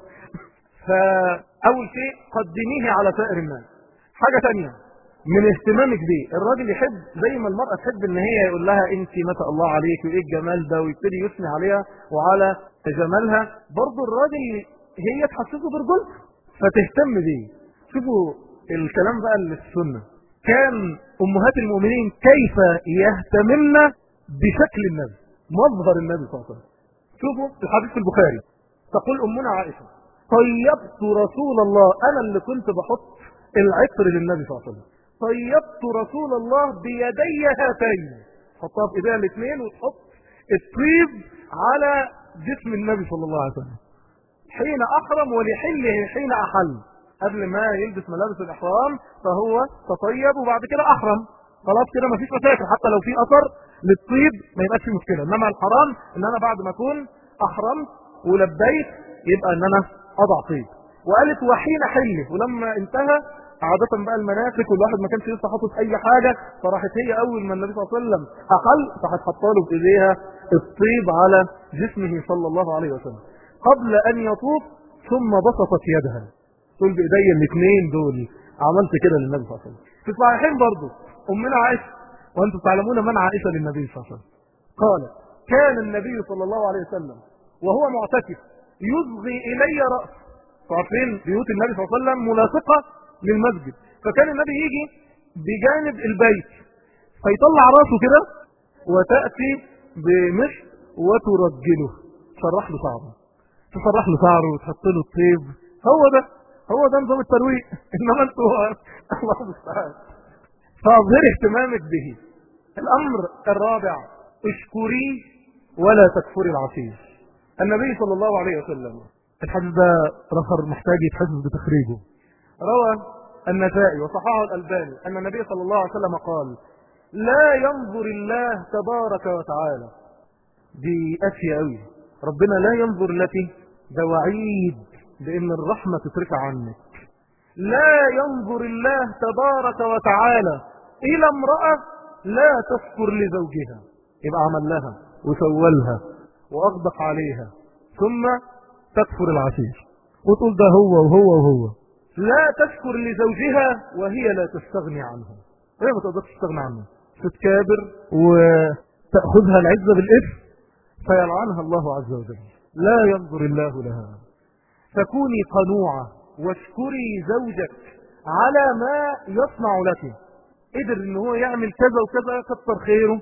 فاول شيء قدميه على سائر الناس حاجه ثانيه من اهتمامك بيه الراجل يحب زي ما المرأة تحب ان هي يقول لها انت ما شاء الله عليك وايه الجمال ده ويبتدي يثني عليها وعلى جمالها برضه الراجل هي تحسسه برجولته فتهتم بيه شوفوا الكلام بقى اللي في السنه كان امهات المؤمنين كيف يهتممن بشكل النبي مظهر النبي صلى الله عليه وسلم شوفوا الحديث في البخاري تقول امنا عائشه طيبت رسول الله انا اللي كنت بحط العطر للنبي صلى الله عليه وسلم طيبت رسول الله بيدي هاتين حطها في ايديها الاثنين وتحط الطيب على جسم النبي صلى الله عليه وسلم حين احرم ولحله حين احل قبل ما يلبس ملابس الاحرام فهو تطيب وبعد كده احرم خلاص كده مفيش مشاكل حتى لو في اثر للطيب ما يبقاش في مشكله انما الحرام ان انا بعد ما اكون احرمت ولبيت يبقى ان انا اضع طيب وقالت وحين حله ولما انتهى عادة بقى المناسك والواحد ما كانش لسه حاطط اي حاجة فراحت هي اول ما النبي صلى الله عليه وسلم احل راحت حاطه له بايديها الطيب على جسمه صلى الله عليه وسلم قبل ان يطوف ثم بسطت يدها تقول بايديا الاثنين دول عملت كده للنبي صلى الله عليه وسلم في الصحيحين برضه امنا عائشه وانتم تعلمون من عائشه للنبي صلى الله عليه وسلم قالت كان النبي صلى الله عليه وسلم وهو معتكف يصغي الي راسه عارفين بيوت النبي صلى الله عليه وسلم ملاصقه للمسجد فكان النبي يجي بجانب البيت فيطلع راسه كده وتاتي بمشط وترجله تسرح له شعره تسرح له شعره وتحط له الطيب هو ده هو ده نظام الترويق انما انتوا الله المستعان فاظهر اهتمامك به الامر الرابع اشكريه ولا تكفري العصير النبي صلى الله عليه وسلم الحديث ده رخر محتاج يتحسس بتخريجه روى النسائي وصححه الألباني أن النبي صلى الله عليه وسلم قال لا ينظر الله تبارك وتعالى دي أشياء قوي ربنا لا ينظر لك ده وعيد بان الرحمة تترفع عنك لا ينظر الله تبارك وتعالى الى امرأة لا تشكر لزوجها يبقى عمل لها وسولها واغدق عليها ثم تكفر العشير وتقول ده هو وهو وهو لا تشكر لزوجها وهي لا تستغني عنه هي ما تقدرش تستغني عنه تتكابر وتأخذها العزة بالإثم فيلعنها الله عز وجل لا ينظر الله لها فكوني قنوعة واشكري زوجك على ما يصنع لك قدر ان هو يعمل كذا وكذا كتر خيره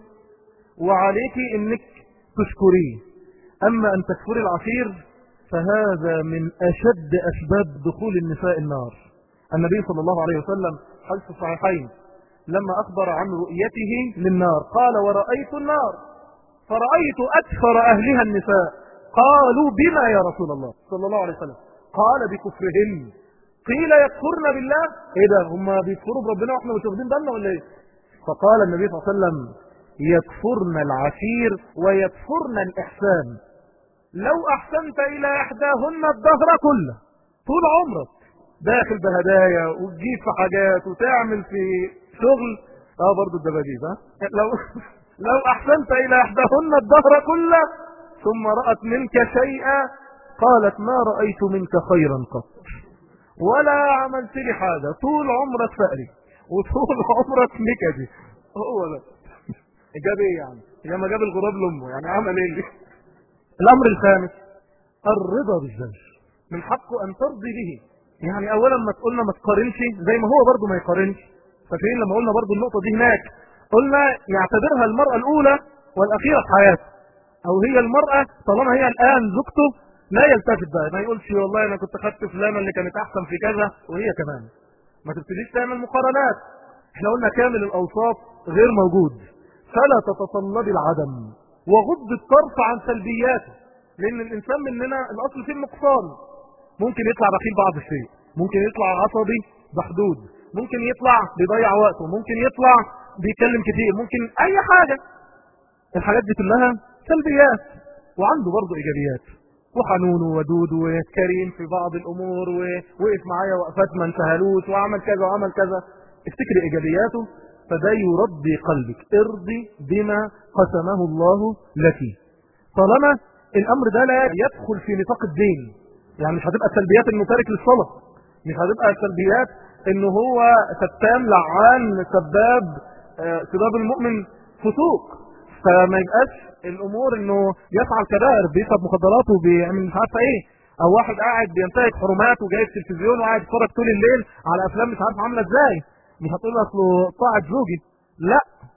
وعليك انك تشكريه اما ان تكفري العشير فهذا من اشد اسباب دخول النساء النار النبي صلى الله عليه وسلم حديث الصحيحين لما اخبر عن رؤيته للنار قال ورأيت النار فرأيت اكثر اهلها النساء قالوا بما يا رسول الله صلى الله عليه وسلم قال بكفرهن قيل يكفرن بالله ايه ده هم بيكفروا بربنا واحنا مش واخدين بالنا ولا ايه فقال النبي صلى الله عليه وسلم يكفرن العشير ويكفرن الاحسان لو احسنت الى احداهن الدهر كله طول عمرك داخل بهدايا وتجيب في حاجات وتعمل في شغل اه برضو الدباديب ها لو لو احسنت الى احداهن الدهر كله ثم رأت منك شيئا قالت ما رأيت منك خيرا قط ولا عملت لي حاجة طول عمرك فقري وطول عمرك نكدي هو ده جاب ايه يعني يا ما جاب الغراب لامه يعني عمل ايه الامر الخامس الرضا بالزوج من حقه ان ترضي به يعني اولا ما تقولنا ما تقارنش زي ما هو برضه ما يقارنش فاكرين لما قلنا برضه النقطة دي هناك قلنا يعتبرها المرأة الاولى والاخيرة في حياته او هي المرأة طالما هي الان زوجته لا يلتفت بقى ما يقولش والله انا كنت خدت فلانة اللي كانت احسن في كذا وهي كمان ما تبتديش تعمل مقارنات احنا قلنا كامل الاوصاف غير موجود فلا تتطلب العدم وغض الطرف عن سلبياته لان الانسان مننا الاصل فيه النقصان ممكن يطلع بخيل بعض الشيء ممكن يطلع عصبي بحدود ممكن يطلع بيضيع وقته ممكن يطلع بيتكلم كتير ممكن اي حاجة الحاجات دي كلها سلبيات وعنده برضه ايجابيات وحنون وودود وكريم في بعض الامور ووقف معايا وقفات ما انتهلوش وعمل كذا وعمل كذا افتكري ايجابياته فده يرضي قلبك ارضي بما قسمه الله لك طالما الامر ده لا يدخل في نطاق الدين يعني مش هتبقى سلبيات انه تارك للصلاة مش هتبقى سلبيات انه هو ستان لعان سباب سباب المؤمن فسوق فما يبقاش الامور انه يفعل كبائر بيشرب مخدرات وبيعمل مش عارفه ايه او واحد قاعد بينتهك حرمات وجايب تلفزيون وقاعد يتفرج طول الليل على افلام مش عارف عامله ازاي مش هتقول اصله طاعه زوجي لا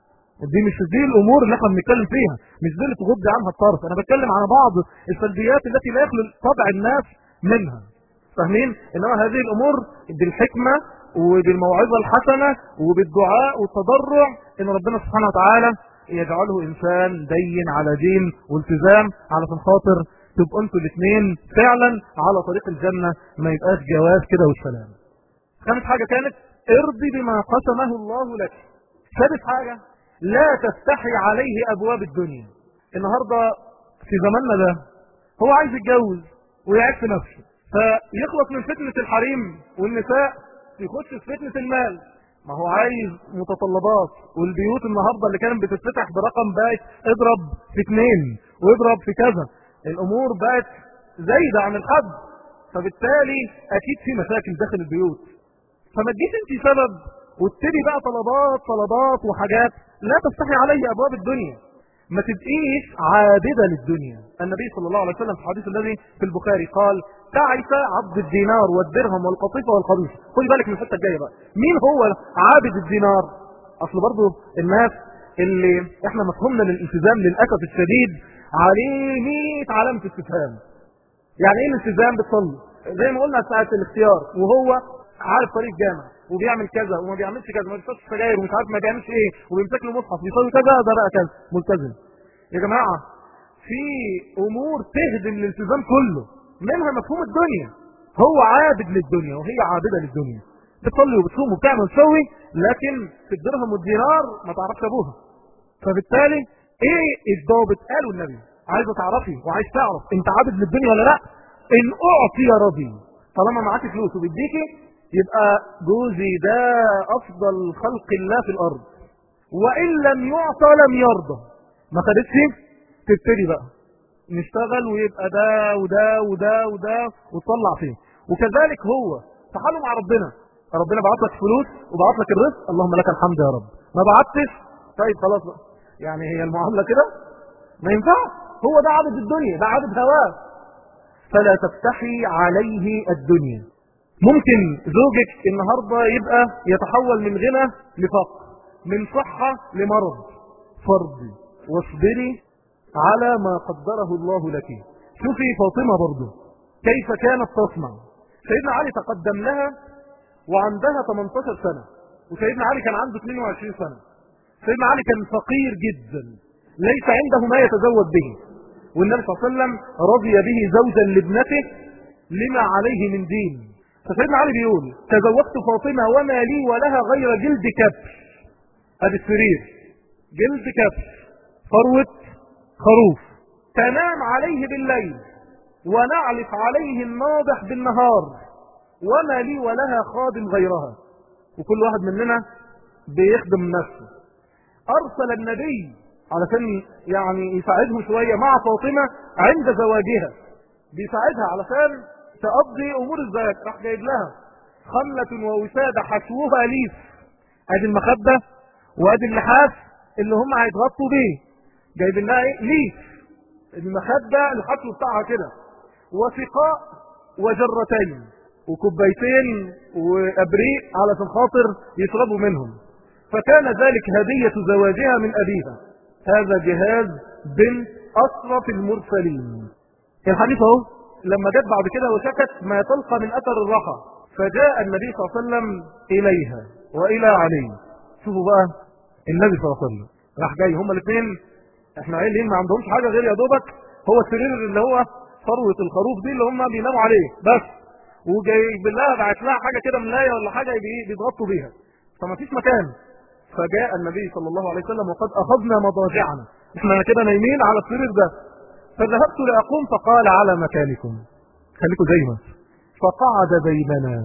دي مش دي الامور اللي احنا بنتكلم فيها مش دي اللي تغض عنها الطرف انا بتكلم على بعض السلبيات التي لا يخلو طبع الناس منها فاهمين انما هذه الامور بالحكمه وبالموعظه الحسنه وبالدعاء والتضرع ان ربنا سبحانه وتعالى يجعله انسان دين على دين والتزام علشان خاطر تبقوا انتوا الاثنين فعلا على طريق الجنة ما يبقاش جواز كده والسلام خامس حاجة كانت ارضي بما قسمه الله لك سادس حاجة لا تفتحي عليه ابواب الدنيا النهاردة في زماننا ده هو عايز يتجوز ويعيش في نفسه فيخلص من فتنة الحريم والنساء يخش في فتنة المال ما هو عايز متطلبات والبيوت النهاردة اللي كانت بتتفتح برقم بقت اضرب في اثنين واضرب في كذا الامور بقت زايدة عن الحد فبالتالي اكيد في مشاكل داخل البيوت فما تجيش انت سبب وتبتدي بقى طلبات طلبات وحاجات لا تفتحي علي ابواب الدنيا ما تبقيش عابدة للدنيا النبي صلى الله عليه وسلم في الحديث الذي في البخاري قال تعس عبد الدينار والدرهم والقطيفة والخبيث خلي بالك من الحته الجايه بقى مين هو عابد الدينار اصل برضه الناس اللي احنا مفهومنا للالتزام للاسف الشديد عليه 100 علامه استفهام يعني ايه الالتزام بتصلي زي ما قلنا ساعه الاختيار وهو عارف طريق جامع وبيعمل كذا وما بيعملش كذا ما بيشربش سجاير ومش عارف ما بيعملش ايه وبيمسك له مصحف بيصلي كذا ده بقى كذا ملتزم يا جماعه في امور تهدم الالتزام كله منها مفهوم الدنيا هو عابد للدنيا وهي عابده للدنيا بتصلي وبتصوم وبتعمل وتسوي لكن في الدرهم والدينار ما تعرفش ابوها فبالتالي ايه الضابط قالوا النبي عايزه تعرفي وعايز تعرف انت عابد للدنيا ولا لا ان اعطي رضي طالما معاك فلوس وبيديكي يبقى جوزي ده افضل خلق الله في الارض وان لم يعطى لم يرضى ما خدتش تبتدي بقى نشتغل ويبقى ده وده وده وده وتطلع فيه وكذلك هو تعالوا مع ربنا ربنا بعت لك فلوس وبعت لك الرزق اللهم لك الحمد يا رب ما بعتش طيب خلاص بقى يعني هي المعامله كده ما ينفعش هو ده عبد الدنيا ده عبد هواه فلا تفتحي عليه الدنيا ممكن زوجك النهاردة يبقى يتحول من غنى لفقر من صحة لمرض فرضي واصبري على ما قدره الله لك شوفي فاطمة برضو كيف كانت تصنع سيدنا علي تقدم لها وعندها 18 سنة وسيدنا علي كان عنده 22 سنة سيدنا علي كان فقير جدا ليس عنده ما يتزود به والنبي صلى الله عليه وسلم رضي به زوجا لابنته لما عليه من دين فسيدنا علي بيقول تزوجت فاطمة وما لي ولها غير جلد كبش ادي السرير جلد كبش فروة خروف تنام عليه بالليل ونعلف عليه الناضح بالنهار وما لي ولها خادم غيرها وكل واحد مننا بيخدم نفسه ارسل النبي علشان يعني يساعدهم شوية مع فاطمة عند زواجها بيساعدها علشان تقضي امور الزواج راح جايب لها خملة ووسادة حشوها ليف ادي المخدة وادي اللحاف اللي هم هيتغطوا بيه جايب لها ايه ليف المخدة الحشو بتاعها كده وسقاء وجرتين وكوبايتين وابريق علشان خاطر يشربوا منهم فكان ذلك هدية زواجها من أبيها هذا جهاز بنت أشرف المرسلين الحديث اهو لما جت بعد كده وشكت ما تلقى من أثر الرحى فجاء النبي صلى الله عليه وسلم إليها وإلى علي شوفوا بقى النبي صلى الله عليه وسلم راح جاي هما الاثنين احنا عيلين ما عندهمش حاجة غير يا دوبك هو السرير اللي هو ثروة الخروف دي اللي هم بيناموا عليه بس وجايب لها بعت لها حاجة كده ملاية ولا حاجة بيضغطوا بيها فما فيش مكان فجاء النبي صلى الله عليه وسلم وقد أخذنا مضاجعنا احنا كده نايمين على السرير ده فذهبت لأقوم فقال على مكانكم خليكم زي ما فقعد بيننا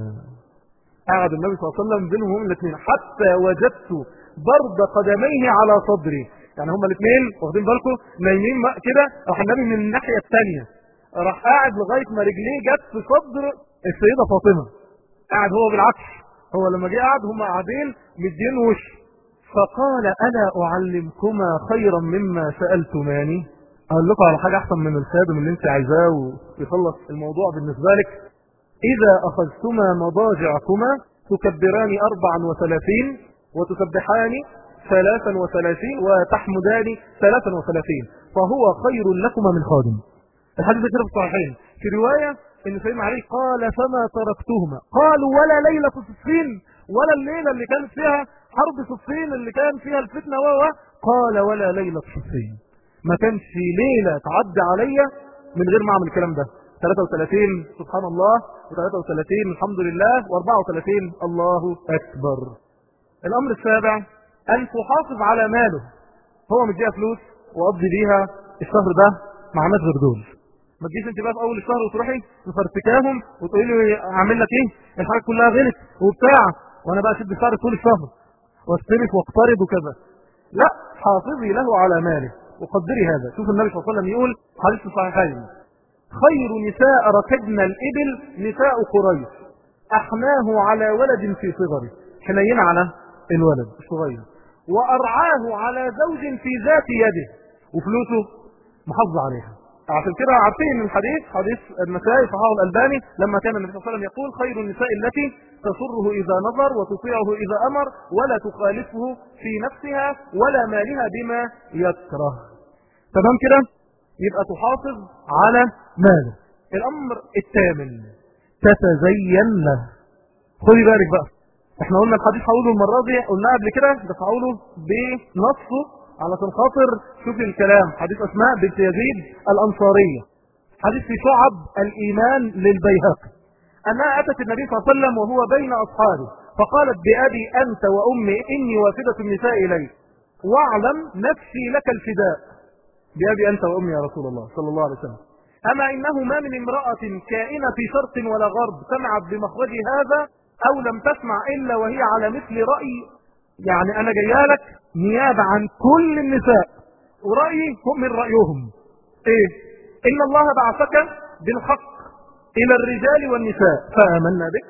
قعد النبي صلى الله عليه وسلم بينهم الاثنين حتى وجدت برد قدميه على صدري يعني هما الاثنين واخدين بالكم نايمين كده راح النبي من الناحية الثانية راح قاعد لغاية ما رجليه جت في صدر السيدة فاطمة قاعد هو بالعكس هو لما جه قاعد هم قاعدين مدين وش فقال ألا أعلمكما خيرا مما سألتماني أقول لكم على حاجة أحسن من الخادم اللي انت عايزاه ويخلص الموضوع بالنسبة لك إذا أخذتما مضاجعكما تكبران أربعا وثلاثين وتسبحان ثلاثا وثلاثين وتحمدان ثلاثا وثلاثين فهو خير لكما من خادم الحديث كده في الصحيحين في رواية ان سيدنا علي قال فما تركتهما قالوا ولا ليلة صفين ولا الليلة اللي كانت فيها حرب صفين اللي كان فيها الفتنة و قال ولا ليلة صفين ما كانش ليلة تعدي عليا من غير ما اعمل الكلام ده 33 سبحان الله و33 الحمد لله و34 الله اكبر الامر السابع ان تحافظ على ماله هو مديها فلوس وقضي بيها الشهر ده مع ناس غير دول ما تجيش انت بقى في اول الشهر وتروحي تفرتكاهم وتقولي لي اعمل لك ايه الحاجه كلها غلط وبتاع وانا بقى اشد شعري طول الشهر واستلف واقترض وكذا لا حافظي له على ماله وقدري هذا شوف النبي صلى الله عليه وسلم يقول حديث صحيحين خير نساء ركبنا الإبل نساء قريش أحناه على ولد في صغره حنين على الولد الصغير وأرعاه على زوج في ذات يده وفلوسه محافظ عليها عشان كده عارفين الحديث حديث النسائي صحابه الألباني لما كان النبي صلى الله عليه وسلم يقول خير النساء التي تسره إذا نظر وتطيعه إذا أمر ولا تخالفه في نفسها ولا مالها بما يكره تمام كده يبقى تحافظ على ماله الأمر الثامن تتزين له خدي بالك بقى احنا قلنا الحديث هقوله المرة دي قلناه قبل كده بس هقوله بنصه علشان خاطر شوفي الكلام حديث أسماء بنت يزيد الأنصارية حديث في شعب الإيمان للبيهقي أنها أتت النبي صلى الله عليه وسلم وهو بين أصحابه فقالت بأبي أنت وأمي إني وافدة النساء إليك واعلم نفسي لك الفداء بأبي أنت وأمي يا رسول الله صلى الله عليه وسلم أما إنه ما من امرأة كائنة في شرق ولا غرب سمعت بمخرج هذا أو لم تسمع إلا وهي على مثل رأي يعني أنا جايالك نيابة عن كل النساء ورأيي هم من رأيهم إيه إن الله بعثك بالحق إلى الرجال والنساء فآمنا بك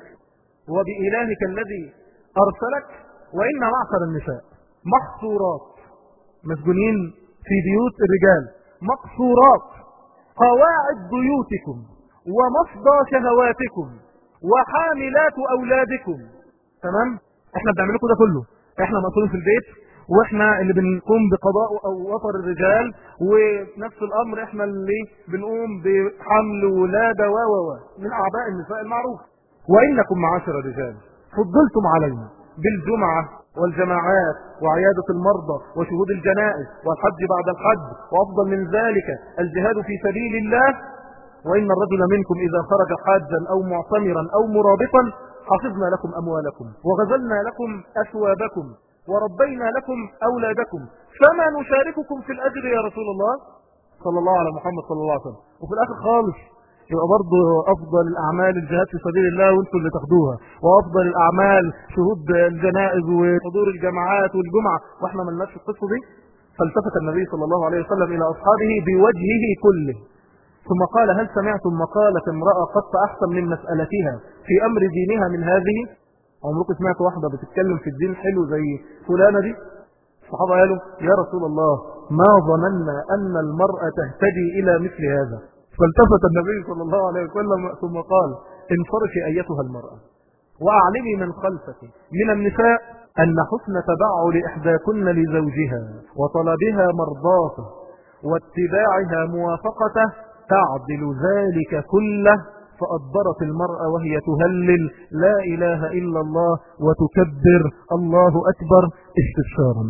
وبإلهك الذي أرسلك وإن معشر النساء محصورات مسجونين في بيوت الرجال مقصورات قواعد بيوتكم ومصدى شهواتكم وحاملات أولادكم تمام احنا بنعمل لكم ده كله احنا مسؤولين في البيت واحنا اللي بنقوم بقضاء او وطر الرجال ونفس الامر احنا اللي بنقوم بحمل ولادة و و من اعباء النساء المعروف وانكم معاشر الرجال فضلتم علينا بالجمعة والجماعات وعيادة المرضى وشهود الجنائز والحج بعد الحج وافضل من ذلك الجهاد في سبيل الله وإن الرجل منكم إذا خرج حاجا أو معتمرا أو مرابطا حفظنا لكم أموالكم وغزلنا لكم أثوابكم وربينا لكم أولادكم فما نشارككم في الأجر يا رسول الله صلى الله على محمد صلى الله عليه وسلم وفي الآخر خالص يبقى برضه أفضل الأعمال الجهاد في سبيل الله وانتم اللي تاخدوها وأفضل الأعمال شهود الجنائز وحضور الجماعات والجمعة واحنا ما لناش القصة دي فالتفت النبي صلى الله عليه وسلم إلى أصحابه بوجهه كله ثم قال هل سمعتم مقالة امرأة قد أحسن من مسألتها في أمر دينها من هذه عمركم سمعت واحدة بتتكلم في الدين حلو زي فلانة دي الصحابة قالوا يا رسول الله ما ظننا أن المرأة تهتدي إلى مثل هذا فالتفت النبي صلى الله عليه وسلم ثم قال انصرفي أيتها المرأة وأعلمي من خلفك من النساء أن حسن تبعل إحداكن لزوجها وطلبها مرضاته واتباعها موافقته تعدل ذلك كله فأدبرت المرأة وهي تهلل لا إله إلا الله وتكبر الله أكبر استفسارا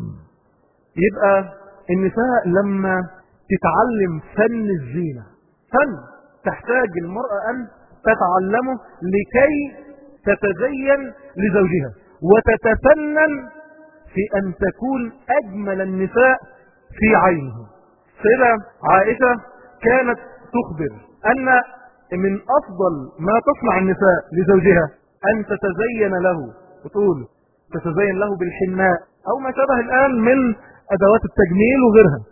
يبقى النساء لما تتعلم فن الزينة فن تحتاج المرأة أن تتعلمه لكي تتزين لزوجها وتتفنن في أن تكون أجمل النساء في عينه سيدة عائشة كانت تخبر أن من أفضل ما تصنع النساء لزوجها أن تتزين له وتقول تتزين له بالحناء أو ما شابه الآن من أدوات التجميل وغيرها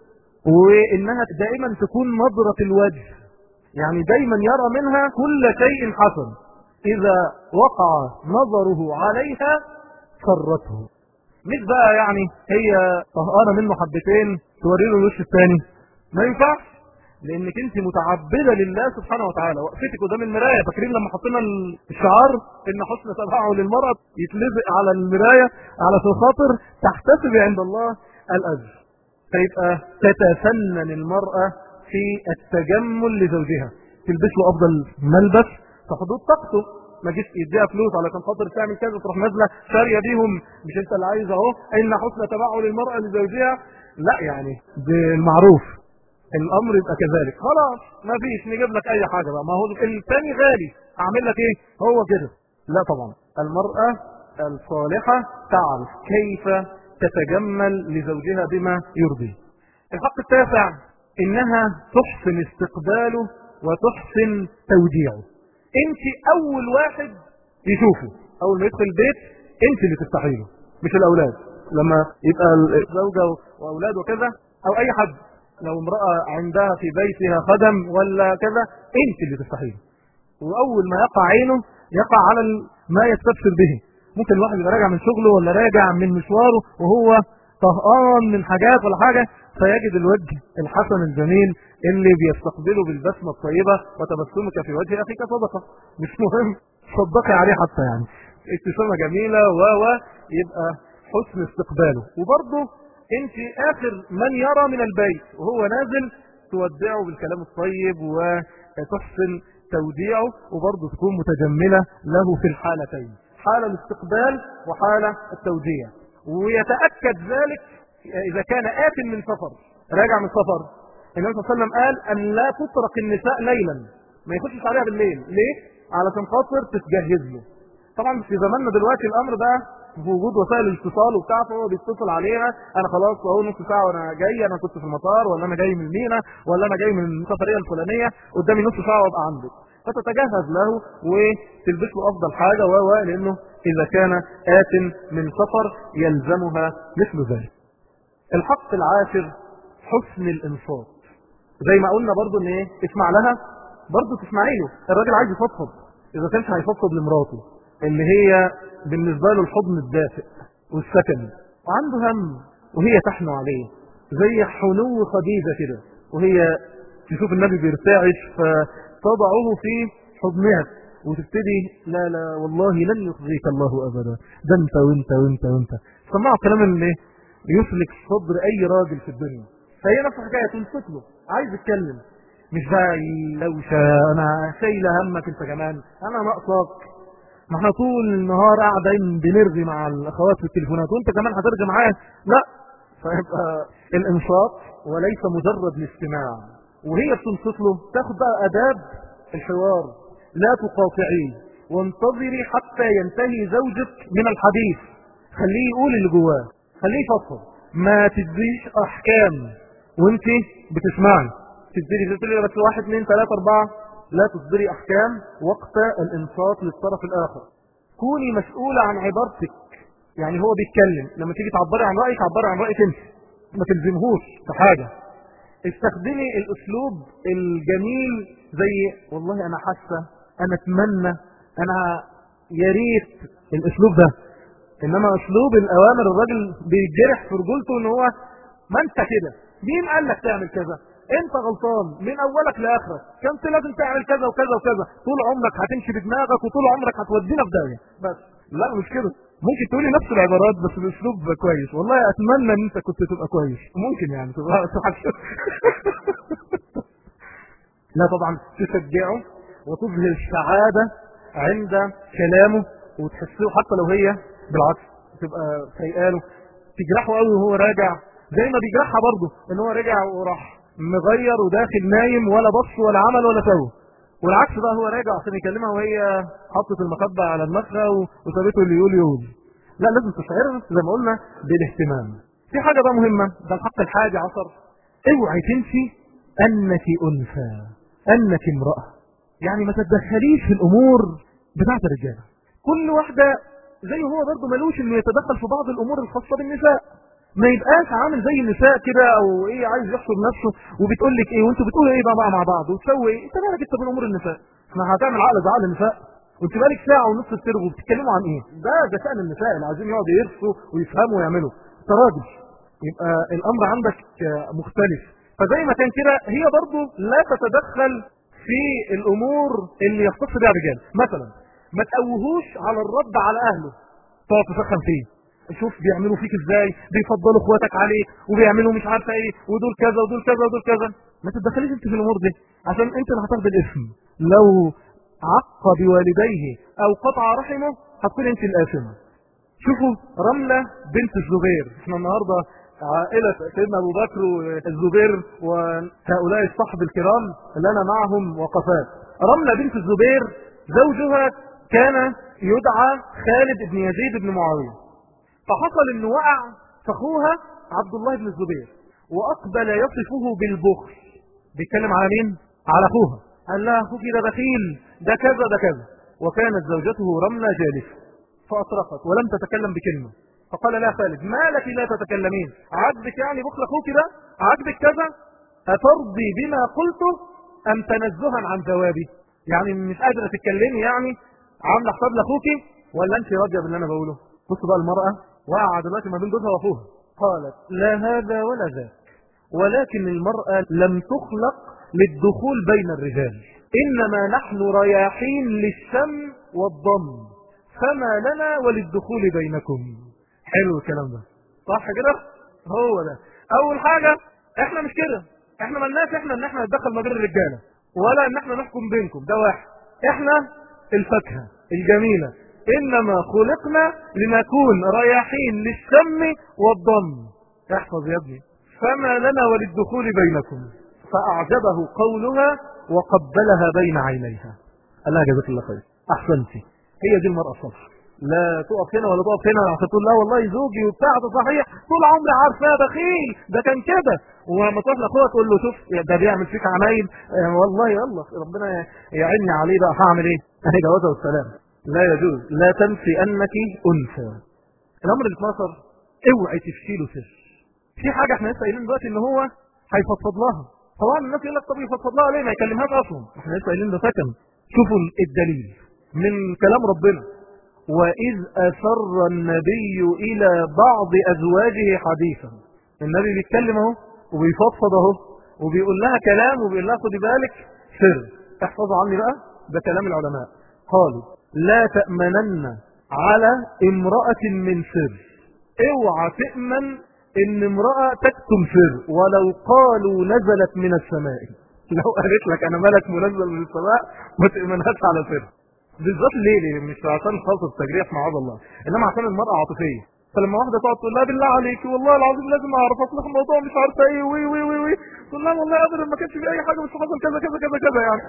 وإنها دائما تكون نظرة الوجه يعني دايما يرى منها كل شيء حسن إذا وقع نظره عليها سرته مش بقى يعني هي طهقانة منه حبتين توري له الوش الثاني ما ينفعش لانك انت متعبدة لله سبحانه وتعالى وقفتك قدام المراية فاكرين لما حطينا الشعار ان حسن تبعه للمرأة يتلزق على المراية على خاطر تحتسب عند الله الاجر فيبقى تتفنن المرأة في التجمل لزوجها تلبس له افضل ملبس في حدود طاقته ما جيش يديها فلوس علشان خاطر تعمل كذا تروح نازله شاريه بيهم مش انت اللي عايز اهو ان حسن تبعه للمراه لزوجها لا يعني بالمعروف الامر يبقى كذلك خلاص ما فيش نجيب لك اي حاجه بقى ما هو الثاني غالي اعمل لك ايه هو كده لا طبعا المراه الصالحه تعرف كيف تتجمل لزوجها بما يرضيه الحق التاسع انها تحسن استقباله وتحسن توديعه انت اول واحد يشوفه اول ما يدخل البيت انت اللي تفتحي له مش الاولاد لما يبقى الزوجه واولاد وكذا او اي حد لو امرأة عندها في بيتها خدم ولا كذا انت اللي تفتحي له واول ما يقع عينه يقع على ما يستبشر به ممكن الواحد يبقى راجع من شغله ولا راجع من مشواره وهو طهقان من حاجات ولا حاجة فيجد الوجه الحسن الجميل اللي بيستقبله بالبسمة الطيبة وتبسمك في وجه أخيك صدقة مش مهم صدقي عليه حتى يعني ابتسامة جميلة و و يبقى حسن استقباله وبرضه انت اخر من يرى من البيت وهو نازل تودعه بالكلام الطيب وتحسن توديعه وبرضه تكون متجملة له في الحالتين حال الاستقبال وحالة التوديع ويتأكد ذلك إذا كان آت من سفر راجع من سفر النبي صلى الله عليه وسلم قال أن لا تطرق النساء ليلا ما يخشش عليها بالليل ليه؟ علشان خاطر تتجهز له طبعا في زماننا دلوقتي الأمر ده في وجود وسائل الاتصال وبتاع فهو بيتصل عليها انا خلاص اهو نص ساعه وانا جاي انا كنت في المطار ولا انا جاي من المينا ولا انا جاي من السفريه الفلانيه قدامي نص ساعه وابقى عندك فتتجهز له وتلبس له افضل حاجه و لانه اذا كان ات من سفر يلزمها مثل ذلك الحق العاشر حسن الانصات زي ما قلنا برضو ان ايه اسمع لها برضو تسمعي له الراجل عايز يفضفض اذا كانش هيفضفض لمراته اللي هي بالنسبة له الحضن الدافئ والسكن وعنده هم وهي تحنو عليه زي حنو خديجة كده وهي تشوف النبي بيرتعش فتضعه في حضنها وتبتدي لا لا والله لن يخزيك الله أبدا ده انت وانت وانت وانت سمعوا كلام اللي يسلك صدر أي راجل في الدنيا فهي نفس الحكاية تنصت له عايز يتكلم مش بقى لوشة انا شايلة همك انت كمان انا ناقصك ما احنا طول النهار قاعدين بنرغي مع الاخوات في التليفونات وانت كمان هترغي معايا لا فيبقى الانصات وليس مجرد الاستماع وهي بتنصت له تاخد بقى اداب الحوار لا تقاطعيه وانتظري حتى ينتهي زوجك من الحديث خليه يقول اللي جواه خليه يفضفض ما تديش احكام وانت بتسمعي تبتدي تقولي بس واحد اثنين ثلاثة أربعة لا تصدري أحكام وقت الإنصات للطرف الآخر كوني مسؤولة عن عبارتك يعني هو بيتكلم لما تيجي تعبري عن رأيك عبري عن رأيك انت ما تلزمهوش في حاجة استخدمي الأسلوب الجميل زي والله أنا حاسة أنا أتمنى أنا يا ريت الأسلوب ده إنما أسلوب الأوامر الراجل بيجرح في رجولته إن هو ما أنت كده مين قال لك تعمل كذا انت غلطان من اولك لاخرك كنت لازم تعمل كذا وكذا وكذا طول عمرك هتمشي بدماغك وطول عمرك هتودينا في داهيه بس لا مش كده ممكن تقولي نفس العبارات بس الاسلوب كويس والله اتمنى ان انت كنت تبقى كويس ممكن يعني تبقى لا طبعا تشجعه وتظهر السعادة عند كلامه وتحسه حتى لو هي بالعكس تبقى سيئاله تجرحه قوي وهو راجع زي ما بيجرحها برضه ان هو رجع وراح مغير وداخل نايم ولا بص ولا عمل ولا سوى والعكس بقى هو راجع عشان يكلمها وهي حطت المخبة على دماغها وسابته اللي يقول يقول لا لازم تشعر زي ما قلنا بالاهتمام في حاجة بقى مهمة ده الحق الحادي عشر اوعي تنسي انك انثى انك امرأة يعني ما تتدخليش في الامور بتاعت الرجالة كل واحدة زي هو برضه ملوش انه يتدخل في بعض الامور الخاصة بالنساء ما يبقاش عامل زي النساء كده او ايه عايز يحصر نفسه وبتقول لك ايه وانتوا بتقولوا ايه بقى مع بعض وتسوي ايه انت مالك انت بين امور النساء ما هتعمل عقل زي عقل النساء وانت بالك ساعه ونص بترغوا وبتتكلموا عن ايه ده ده شان النساء اللي عايزين يقعدوا يرسوا ويفهموا ويعملوا انت راجل يبقى الامر عندك مختلف فزي ما كان كده هي برضو لا تتدخل في الامور اللي يختص بها الرجال مثلا ما تقوهوش على الرد على اهله تقعد تسخن فيه شوف بيعملوا فيك ازاي بيفضلوا اخواتك عليك وبيعملوا مش عارفه ايه ودول كذا ودول كذا ودول كذا ما تتدخليش انت في الامور دي عشان انت اللي هتاخد الاسم لو عق بوالديه او قطع رحمه هتكون انت الاسمه شوفوا رملة بنت الزبير احنا النهاردة عائلة سيدنا ابو بكر والزبير وهؤلاء الصحب الكرام اللي انا معهم وقفات رملة بنت الزبير زوجها كان يدعى خالد بن يزيد بن معاوية فحصل انه وقع فاخوها عبد الله بن الزبير واقبل يصفه بالبخل بيتكلم على مين على اخوها قال لها اخوك ده بخيل ده كذا ده كذا وكانت زوجته رملة جالسة فاطرقت ولم تتكلم بكلمة فقال لا خالد ما لك لا تتكلمين عجبك يعني بخل اخوك ده عجبك كذا اترضي بما قلته ام تنزها عن جوابي يعني مش قادرة تتكلمي يعني عامله حساب لاخوك ولا انت راضيه باللي انا بقوله بص بقى المرأة وقع دلوقتي ما بين جوزها واخوها قالت لا هذا ولا ذاك ولكن المرأة لم تخلق للدخول بين الرجال إنما نحن رياحين للشم والضم فما لنا وللدخول بينكم حلو الكلام ده صح كده هو ده اول حاجة احنا مش كده احنا ملناش احنا ان احنا نتدخل ما بين الرجالة ولا ان احنا نحكم بينكم ده واحد احنا الفاكهة الجميلة إنما خلقنا لنكون رياحين للشم والضم احفظ يا ابني فما لنا وللدخول بينكم فأعجبه قولها وقبلها بين عينيها قال لها جزاك الله خير أحسنتي هي دي المرأة الصالحة لا تقف هنا ولا تقف هنا عشان تقول لا والله زوجي وبتاع ده صحيح طول عمري عارفاه بخيل ده كان كده ولما تروح لاخوها تقول له شوف ده بيعمل فيك عمايل آه والله يلا ربنا يعيني عليه بقى هعمل ايه؟ اهي جوازه والسلام لا يجوز لا تنسي انك انثى الامر ال 12 اوعي تفشي له سر في حاجه احنا لسه قايلين دلوقتي ان هو هيفضفض لها طبعا الناس يقول لك طب يفضفض لها ليه ما يكلمهاش اصلا احنا لسه قايلين ده سكن شوفوا الدليل من كلام ربنا وإذ أسر النبي إلى بعض أزواجه حديثا النبي بيتكلم اهو وبيفضفض اهو وبيقول لها كلام وبيقول لها خدي بالك سر احفظوا عني بقى ده كلام العلماء قالوا لا تأمنن على امرأة من سر اوعى تأمن ان امرأة تكتم سر ولو قالوا نزلت من السماء لو قالت لك انا ملك منزل من السماء ما تأمنهاش على سر بالذات ليه ليه مش عشان خاصة التجريح مع الله انما عشان المرأة عاطفية فلما واحدة تقعد تقول لها بالله عليك والله العظيم لازم اعرف اصلح الموضوع مش عارفه ايه وي وي وي وي تقول لها والله ابدا ما كانش في اي حاجه بس حصل كذا كذا كذا كذا يعني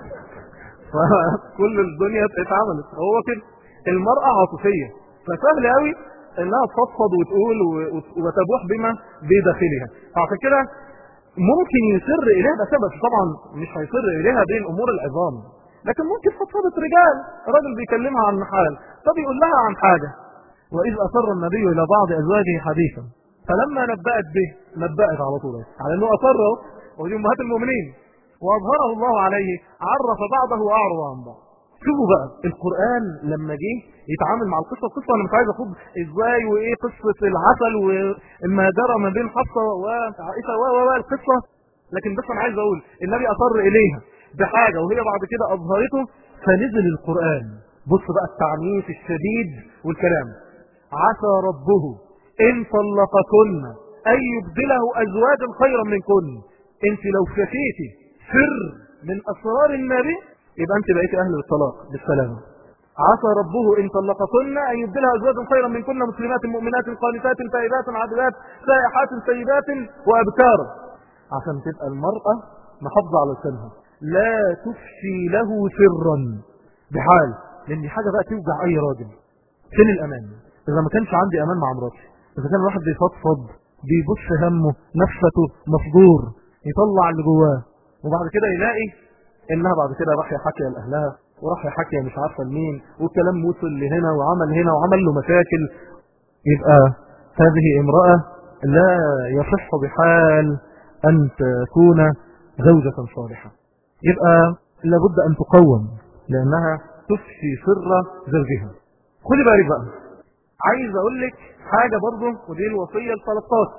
فكل الدنيا اتعملت هو كده المرأة عاطفية فسهل قوي انها تفضفض وتقول وتبوح بما بداخلها فعشان كده ممكن يسر اليها ده سبب طبعا مش هيسر اليها بين امور العظام لكن ممكن فضفضة رجال راجل بيكلمها عن حال طب يقول لها عن حاجة وإذ أسر النبي إلى بعض أزواجه حديثا فلما نبأت به نبأت على طول على أنه أسره ودي أمهات المؤمنين وأظهره الله عليه عرف بعضه وأعرض عن بعض شوفوا بقى القرآن لما جه يتعامل مع القصة القصة أنا مش عايز أخوض إزاي وإيه قصة العسل وما جرى ما بين حفصة وعائشة و القصة لكن بس أنا عايز أقول النبي أصر إليها بحاجة وهي بعد كده أظهرته فنزل القرآن بص بقى التعنيف الشديد والكلام عسى ربه إن طلقكن أن يبدله أزواجا خيرا منكن انت لو شفيتي سر من أسرار النبي يبقى انت بقيت أهل الطلاق بالسلامة عسى ربه إن طلقكن أن يبدلها أزواجا خيرا منكن مسلمات مؤمنات قانتات تائبات عابدات سائحات سيدات وأبكار عشان تبقى المرأة محافظة على لسانها لا تفشي له سرا بحال لان دي حاجة بقى توجع اي راجل فين الامان اذا ما كانش عندي امان مع مراتي اذا كان الواحد بيفضفض بيبص همه نفسه مفجور يطلع اللي جواه وبعد كده يلاقي انها بعد كده راح يحكي لاهلها وراح يحكي مش عارفه لمين والكلام وصل لهنا وعمل هنا وعمل له مشاكل يبقى هذه امرأة لا يصح بحال أن تكون زوجة صالحة يبقى لابد أن تقوم لأنها تفشي سر زوجها خدي بالك بقى عايز أقول لك حاجة برضه ودي الوصية ال 13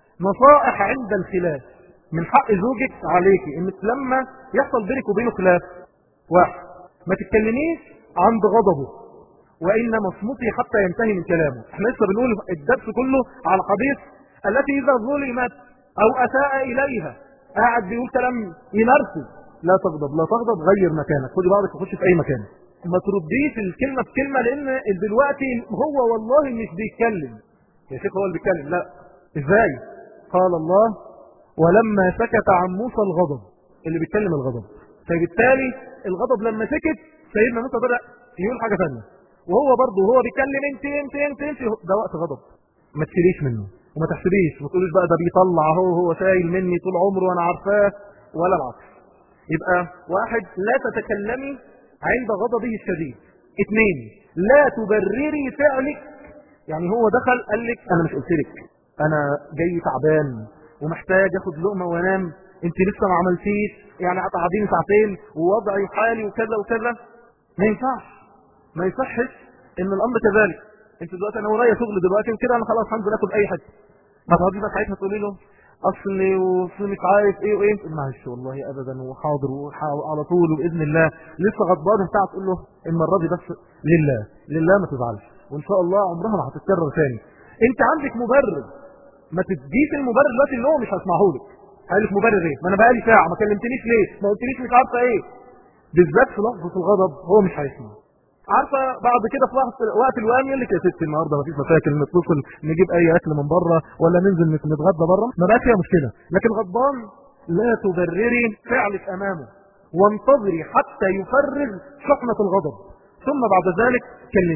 نصائح عند الخلاف من حق زوجك عليكي انك لما يحصل بينك وبينه خلاف واحد ما تتكلميش عند غضبه وإنما اصمتي حتى ينتهي من كلامه احنا لسه بنقول الدرس كله على قضية التي إذا ظلمت أو أساء إليها قاعد بيقول كلام ينرفز لا تغضب لا تغضب غير مكانك خدي بعضك وخش في اي مكان ما ترديش الكلمة بكلمة لان دلوقتي هو والله مش بيتكلم يا شيخ هو اللي بيتكلم لا ازاي قال الله ولما سكت عن موسى الغضب اللي بيتكلم الغضب فبالتالي الغضب لما سكت سيدنا موسى بدأ يقول حاجة ثانيه وهو برضه هو بيتكلم انت انت انت انت ده وقت غضب ما تشيليش منه وما تحسبيش وما تقوليش بقى ده بيطلع هو هو شايل مني طول عمره وانا عارفاه ولا العكس يبقى واحد لا تتكلمي عند غضبه الشديد اثنين لا تبرري فعلك يعني هو دخل قال لك انا مش قلت لك انا جاي تعبان ومحتاج اخد لقمه وانام انت لسه ما عملتيش يعني قاعدين ساعتين ووضعي وحالي وكذا وكذا ما ينفعش ما يصحش ان الامر كذلك انت دلوقتي انا ورايا شغل دلوقتي وكده انا خلاص هنزل اخد اي حته ما تقعدي بقى ساعتها تقولي له اصلي ومش عارف ايه وايه معلش والله ابدا وحاضر وعلى طول وباذن الله لسه غضبان بتاع تقول له المره دي بس لله لله ما تزعلش وان شاء الله عمرها ما هتتكرر ثاني انت عندك مبرر ما تديش المبرر دلوقتي اللي هو مش هسمعه لك قال لك مبرر ايه ما انا بقالي ساعه ما كلمتنيش ليه ما قلتليش مش عارفه ايه بالذات في لحظه الغضب هو مش هيسمع عارفه بعد كده في وقت وقت الوام يقول لك يا ستي النهارده مفيش مشاكل نتصل نجيب اي اكل من بره ولا ننزل نتغدى بره ما بقاش فيها مشكله لكن غضبان لا تبرري فعلك امامه وانتظري حتى يفرغ شحنه الغضب ثم بعد ذلك كلميه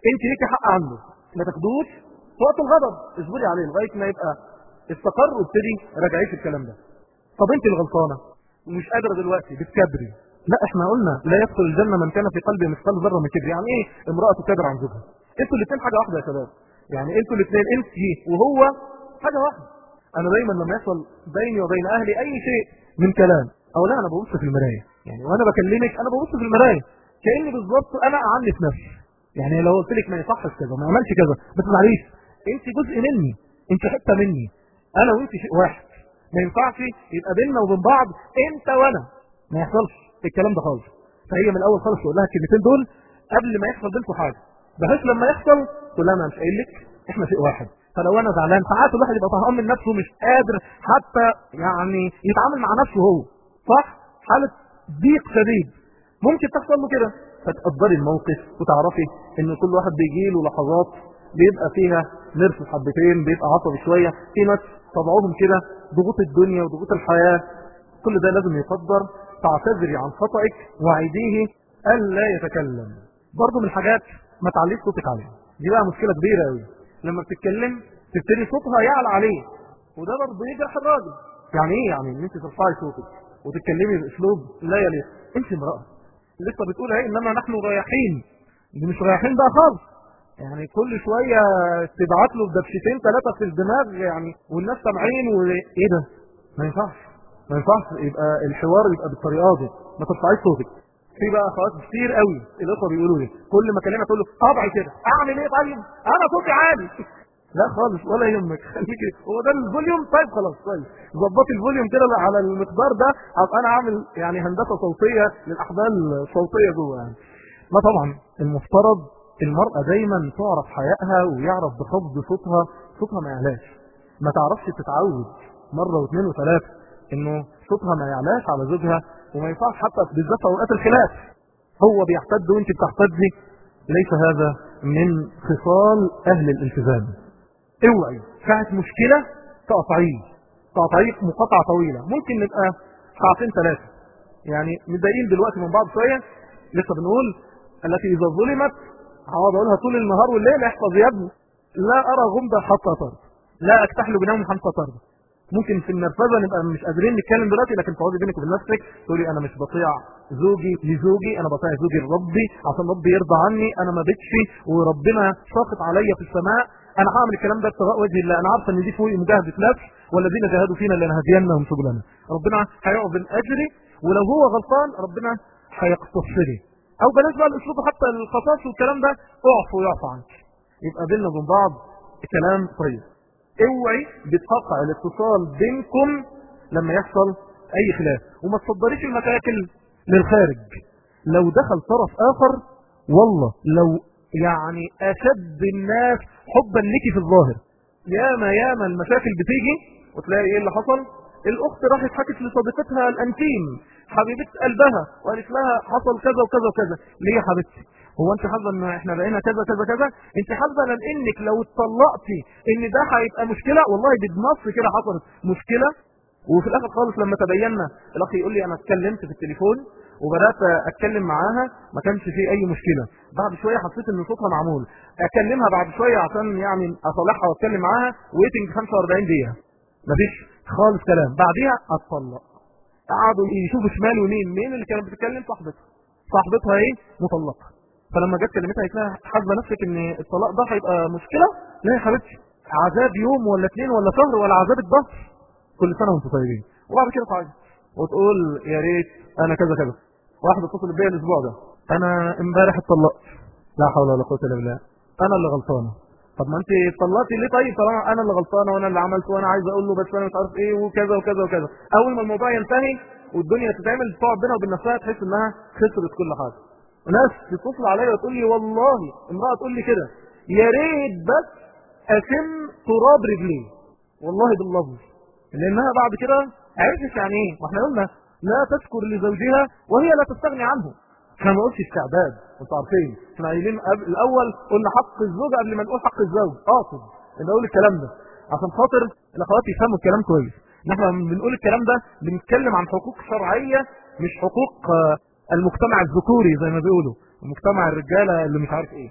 انت ليكي حق عنده ما تاخدوش في وقت الغضب اصبري عليه لغايه ما يبقى استقر وابتدي راجعيه في الكلام ده طب انت الغلطانه ومش قادره دلوقتي بتكبري لا احنا قلنا لا يدخل الجنه من كان في قلبه مثقال ذره من كبر يعني ايه امراه تكبر عن زوجها انتوا الاثنين حاجه واحده يا شباب يعني انتوا الاثنين انت وهو حاجه واحده انا دايما لما يحصل بيني وبين اهلي اي شيء من كلام او لا انا ببص في المرايه يعني وانا بكلمك انا ببص في المرايه كاني بالظبط انا اعنف نفسي يعني لو قلت لك ما يصحش كذا ما عملش كذا بس معلش انت جزء مني انت حته مني انا وانت شيء واحد ما ينفعش يبقى بيننا وبين بعض انت وانا ما يحصلش الكلام ده خالص فهي من الاول خالص تقول لها الكلمتين دول قبل ما يحصل بينكم حاجه بحيث لما يحصل تقول لها انا مش قايل لك احنا شيء واحد فلو انا زعلان ساعات الواحد يبقى طهقان من نفسه مش قادر حتى يعني يتعامل مع نفسه هو صح حاله ضيق شديد ممكن تحصل له كده فتقدري الموقف وتعرفي ان كل واحد بيجي له لحظات بيبقى فيها نرف حبتين بيبقى عصبي شويه في ناس طبعهم كده ضغوط الدنيا وضغوط الحياه كل ده لازم يقدر تعتذري عن خطأك وعيديه ألا يتكلم برضه من الحاجات ما تعليش صوتك عليها دي بقى مشكلة كبيرة قوي لما بتتكلم تبتدي صوتها يعلى عليه وده برضه يجرح الراجل يعني ايه يعني ان انت ترفعي صوتك وتتكلمي باسلوب لا يليق انت امرأة لسه بتقول ايه انما نحن رايحين دي مش رايحين بقى خالص يعني كل شوية تبعت له بدبشتين ثلاثة في الدماغ يعني والناس سامعين وايه ده ما ينفعش ما ينفعش يبقى الحوار يبقى بالطريقه دي ما ترفعيش صوتك في بقى اخوات كتير قوي الاخوه بيقولوا ايه كل ما اكلمها تقول له طبعي كده اعمل ايه طيب انا صوتي عالي لا خالص ولا يهمك خليك هو ده الفوليوم طيب خلاص طيب ظبطي الفوليوم كده على المقدار ده ابقى انا عامل يعني هندسه صوتيه للاحبال الصوتيه جوه يعني ما طبعا المفترض المرأة دايما تعرف حيائها ويعرف بخفض صوتها صوتها ما يعلاش ما تعرفش تتعود مرة واثنين وثلاثة انه صوتها ما يعلاش على زوجها وما ينفعش حتى بالذات في اوقات الخلاف هو بيحتد وانت بتحتدي ليس هذا من خصال اهل الالتزام اوعي ساعة مشكلة تقطعيه تقطعيه مقاطعة طويلة ممكن نبقى ساعتين ثلاثة يعني متضايقين دلوقتي من بعض شوية لسه بنقول التي اذا ظلمت هقعد اقولها طول النهار والليل احفظ يا ابني لا ارى غمضة حتى طرد لا اكتحل بنوم حتى طرد ممكن في النرفزه نبقى مش قادرين نتكلم دلوقتي لكن تقعدي بينك وبين نفسك تقولي انا مش بطيع زوجي لزوجي انا بطيع زوجي لربي عشان ربي يرضى عني انا ما بكفي وربنا ساقط عليا في السماء انا هعمل الكلام ده ابتغاء وجه الله انا عارفه ان دي فوق مجاهده نفس والذين جاهدوا فينا لنهدينهم سبلنا ربنا هيعظم اجري ولو هو غلطان ربنا هيقتص لي او بلاش بقى الاسلوب حتى القصاص والكلام ده اعفو ويعفو عنك يبقى بيننا وبين بعض كلام طيب اوعي بتقطع الاتصال بينكم لما يحصل اي خلاف وما تصدريش المشاكل للخارج لو دخل طرف اخر والله لو يعني اشد الناس حبا لك في الظاهر ياما ياما المشاكل بتيجي وتلاقي ايه اللي حصل الاخت راحت حكت لصديقتها الانتيم حبيبه قلبها وقالت لها حصل كذا وكذا وكذا ليه يا حبيبتي هو انت حاسه ان احنا بقينا كذا كذا كذا انت حاسه لانك لو اتطلقتي ان ده هيبقى مشكله والله بالنص كده حصلت مشكله وفي الاخر خالص لما تبينا الاخ يقول لي انا اتكلمت في التليفون وبدات اتكلم معاها ما كانش فيه اي مشكله بعد شويه حسيت ان صوتها معمول اكلمها بعد شويه عشان يعني اصالحها واتكلم معاها ويتنج 45 دقيقه مفيش خالص كلام بعديها اتطلق قعدوا يشوفوا شمال ويمين مين اللي كانت بتتكلم صاحبتها صاحبتها ايه مطلقه فلما جت كلمتها قالت لها حاسبه نفسك ان الطلاق ده هيبقى مشكله لا يا حبيبتي عذاب يوم ولا اثنين ولا شهر ولا عذاب الظهر كل سنه وانتم طيبين وبعد كده تعيط وتقول يا ريت انا كذا كذا واحده اتصلت بيا الاسبوع ده انا امبارح اتطلقت لا حول ولا قوه الا بالله انا اللي غلطانه طب ما انت اتطلقتي ليه طيب طالما انا اللي غلطانه وانا اللي عملت وانا عايز اقول له بس انا مش عارف ايه وكذا وكذا وكذا اول ما الموضوع ينتهي والدنيا تتعمل تقعد بينها وبين نفسها تحس انها خسرت كل حاجه ناس تتصل عليا وتقول لي والله امرأة تقول لي كده يا ريت بس اشم تراب رجلي والله باللفظ لانها بعد كده عرفت يعني ايه ما احنا قلنا لا تشكر لزوجها وهي لا تستغني عنه احنا ما قلتش استعداد انتوا عارفين احنا قايلين الاول قلنا حق الزوج قبل ما نقول حق الزوج قاصد ان اقول الكلام ده عشان خاطر الاخوات يفهموا الكلام كويس ان احنا بنقول الكلام ده بنتكلم عن حقوق شرعيه مش حقوق المجتمع الذكوري زي ما بيقولوا مجتمع الرجالة اللي مش عارف ايه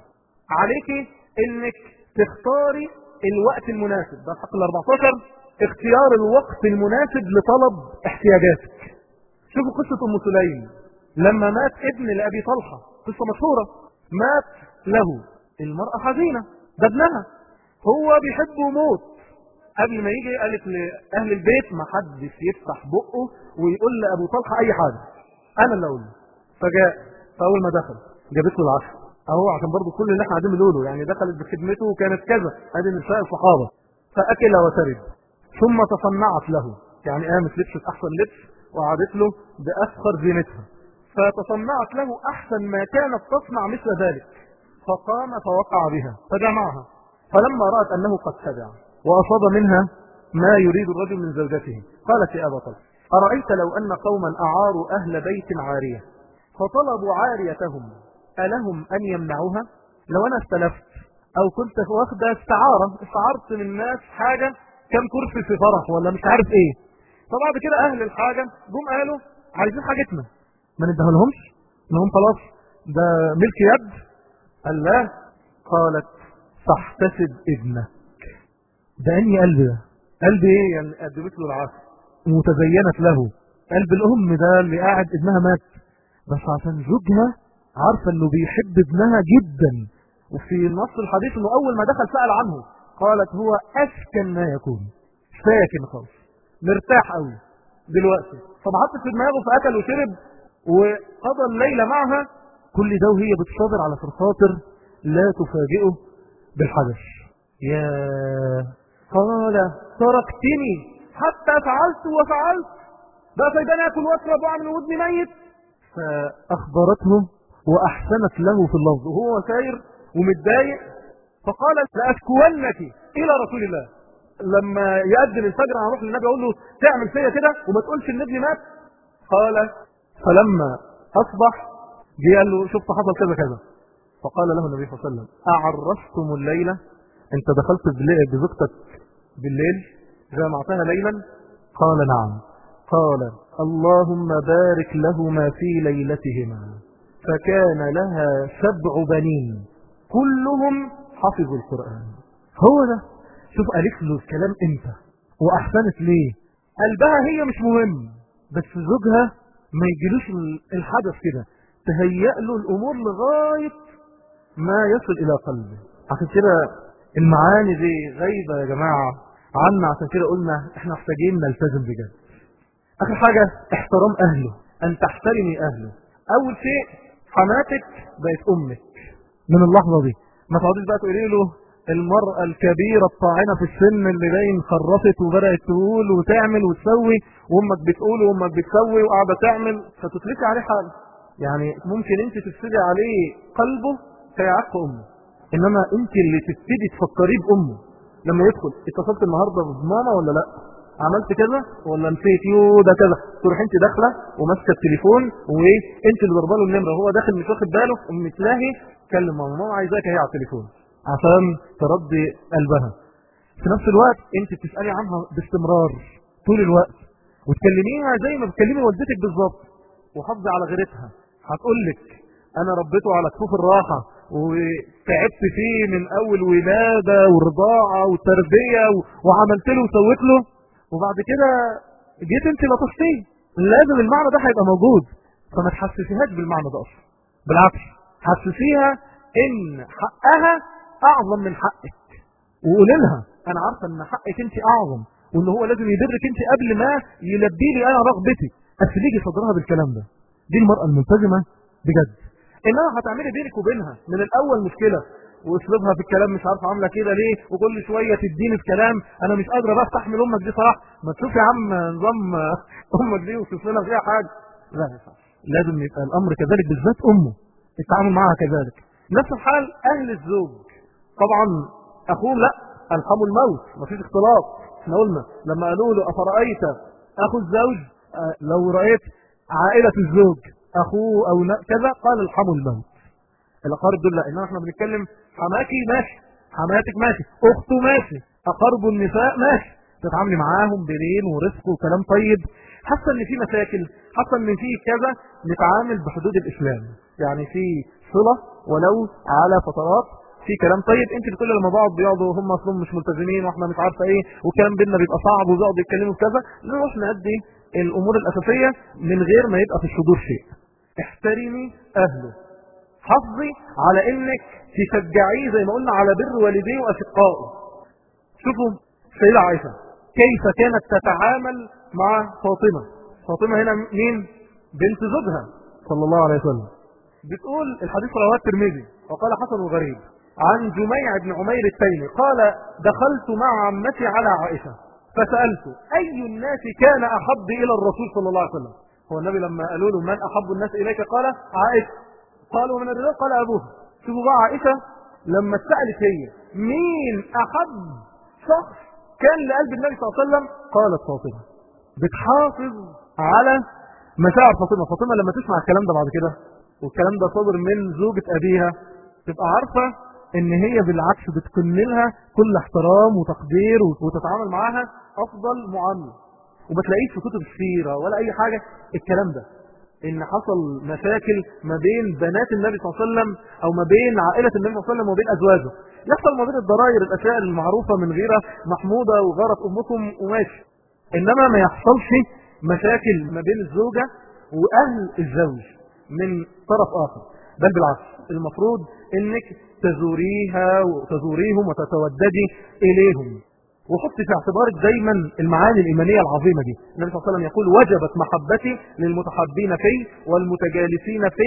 عليك انك تختاري الوقت المناسب ده الحق ال 14 اختيار الوقت المناسب لطلب احتياجاتك شوفوا قصة ام سليم لما مات ابن لأبي طلحة قصة مشهورة مات له المرأة حزينة ده ابنها هو بيحبه موت قبل ما يجي قالت لأهل البيت ما حدش يفتح بقه ويقول لأبو طلحة أي حاجة أنا اللي أقول فجاء فأول ما دخل جابت له العشاء اهو عشان برضه كل اللي احنا قاعدين بنقوله يعني دخلت بخدمته وكانت كذا هذه نساء الصحابه فاكل وشرب ثم تصنعت له يعني قامت لبست احسن لبس وعادت له بافخر زينتها فتصنعت له احسن ما كانت تصنع مثل ذلك فقام فوقع بها فجمعها فلما رأت انه قد سبع واصاب منها ما يريد الرجل من زوجته قالت يا ابا طلق ارايت لو ان قوما اعاروا اهل بيت عاريه فطلبوا عاريتهم ألهم أن يمنعوها لو أنا استلفت أو كنت واخدة استعارة استعارت من الناس حاجة كم كرسي في فرح ولا مش عارف ايه فبعد كده أهل الحاجة جم قالوا عايزين حاجتنا ما نديها لهمش انهم خلاص ده ملك يد قال لا قالت فاحتسب ابنك ده اني قلبي ده قلبي ايه يعني قدمت له العافيه وتزينت له قلب الام ده اللي قاعد ابنها مات بس عشان زوجها عارفة انه بيحب ابنها جدا وفي نص الحديث انه اول ما دخل سأل عنه قالت هو اسكن ما يكون ساكن خالص مرتاح قوي دلوقتي فبحط في دماغه فاكل وشرب وقضى الليلة معها كل ده وهي بتصابر على خاطر لا تفاجئه بالحدث يا قال تركتني حتى فعلت وفعلت بقى سيدنا اكل واشرب واعمل ودني ميت فاخبرته وأحسنت له في اللفظ وهو ساير ومتضايق فقال لأشكونك إلى رسول الله لما يأذن الفجر هروح للنبي أقول له تعمل فيا كده وما تقولش إن ابني مات قال فلما أصبح جه قال له شفت حصل كذا كذا فقال له النبي صلى الله عليه وسلم أعرستم الليلة أنت دخلت بزوجتك بالليل جامعتها ليلا قال نعم قال اللهم بارك لهما في ليلتهما فكان لها سبع بنين كلهم حفظوا القرآن هو ده شوف قالت له الكلام امتى واحسنت ليه قلبها هي مش مهم بس زوجها ما يجيلوش الحدث كده تهيأ له الامور لغاية ما يصل الى قلبه عشان كده المعاني دي غايبة يا جماعة عنا عشان كده قلنا احنا محتاجين نلتزم بجد اخر حاجة احترام اهله ان تحترمي اهله اول شيء حماتك بقت امك من اللحظة دي ما تقعديش بقى تقولي له المرأة الكبيرة الطاعنة في السن اللي باين خرفت وبدأت تقول وتعمل وتسوي وامك بتقول وامك بتسوي وقاعدة تعمل فتتلكي عليه حال يعني ممكن انت تفسدي عليه قلبه كيعق امه انما انت اللي تبتدي تفكريه بامه لما يدخل اتصلت النهاردة بماما ولا لا عملت كذا ولا نسيت يو ده كذا تروح انت داخله وماسكه التليفون وانت اللي ضربه له النمره هو داخل مش واخد باله ومتلاهي كلم ماما ماما عايزاك هي على التليفون عشان ترضي قلبها في نفس الوقت انت بتسالي عنها باستمرار طول الوقت وتكلميها زي ما بتكلمي والدتك بالظبط وحافظي على غيرتها هتقول لك انا ربيته على كفوف الراحه وتعبت فيه من اول ولاده ورضاعه وتربيه وعملت له وسويت له وبعد كده جيت انت لطفتيه لازم المعنى ده هيبقى موجود فما تحسسيهاش بالمعنى ده اصلا بالعكس حسسيها ان حقها اعظم من حقك وقولي لها انا عارفه ان حقك انت اعظم وان هو لازم يدرك انت قبل ما يلبي لي انا رغبتي افليجي صدرها بالكلام ده دي المرأة الملتزمة بجد انها هتعملي بينك وبينها من الاول مشكلة واسلوبها في الكلام مش عارفه عامله كده ليه وكل شويه تديني في كلام انا مش قادره بقى استحمل امك دي صراحه ما تشوف يا عم نظام امك دي وتشوف لنا فيها حاجه لا لازم يبقى الامر كذلك بالذات امه التعامل معها كذلك نفس الحال اهل الزوج طبعا اخوه لا الحموا الموت مفيش اختلاط احنا قلنا لما قالوا له افرايت اخو الزوج آه لو رايت عائله الزوج اخوه او كذا قال الحموا الموت الاقارب دول لا انما احنا بنتكلم حماكي ماشي حماتك ماشي اخته ماشي اقارب النساء ماشي تتعاملي معاهم بلين ورزق وكلام طيب حاسه ان في مشاكل حاسه ان في كذا نتعامل بحدود الاسلام يعني في صله ولو على فترات في كلام طيب انت بتقول لما بعض بيقعدوا هم اصلا مش ملتزمين واحنا مش عارفه ايه والكلام بينا بيبقى صعب وبيقعدوا يتكلموا في كذا نروح نأدي الامور الاساسيه من غير ما يبقى في الصدور شيء احترمي اهله حافظي على انك تشجعيه زي ما قلنا على بر والديه واشقائه شوفوا سيدة عائشة كيف كانت تتعامل مع فاطمة فاطمة هنا مين بنت زوجها صلى الله عليه وسلم بتقول الحديث رواه الترمذي وقال حسن غريب عن جميع بن عمير التيمي قال دخلت مع عمتي على عائشة فسألت أي الناس كان أحب إلى الرسول صلى الله عليه وسلم هو النبي لما قالوا له من أحب الناس إليك قال عائشة قالوا من الرجال قال أبوها شوفوا بقى عائشة لما سألت هي مين أحب شخص كان لقلب النبي صلى الله عليه وسلم قالت فاطمة بتحافظ على مشاعر فاطمة فاطمة لما تسمع الكلام ده بعد كده والكلام ده صدر من زوجة أبيها تبقى عارفة ان هي بالعكس بتكن لها كل احترام وتقدير وتتعامل معاها افضل معامله وما تلاقيش في كتب السيرة ولا اي حاجة الكلام ده ان حصل مشاكل ما بين بنات النبي صلى الله عليه وسلم او ما بين عائلة النبي صلى الله عليه وسلم وبين ازواجه يحصل ما بين الضرائر الاشياء المعروفة من غيرة محمودة وغارت امكم وماشي انما ما يحصلش مشاكل ما بين الزوجة واهل الزوج من طرف اخر بل بالعكس المفروض انك تزوريها وتزوريهم وتتوددي اليهم وحط في اعتبارك دايما المعاني الإيمانية العظيمة دي النبي صلى الله عليه وسلم يقول وجبت محبتي للمتحبين في والمتجالسين في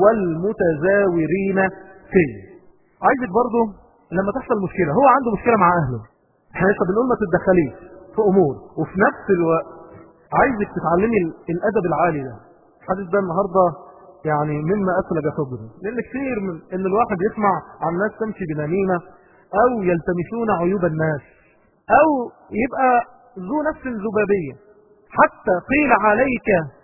والمتزاورين في عايزك برضه لما تحصل مشكلة هو عنده مشكلة مع أهله احنا لسه بنقول ما تتدخليش في أمور وفي نفس الوقت عايزك تتعلمي الأدب العالي ده الحديث ده النهاردة يعني مما أسلج صدري لأن كثير من أن الواحد يسمع عن ناس تمشي بنميمة أو يلتمسون عيوب الناس او يبقى ذو نفس ذبابية حتى قيل عليك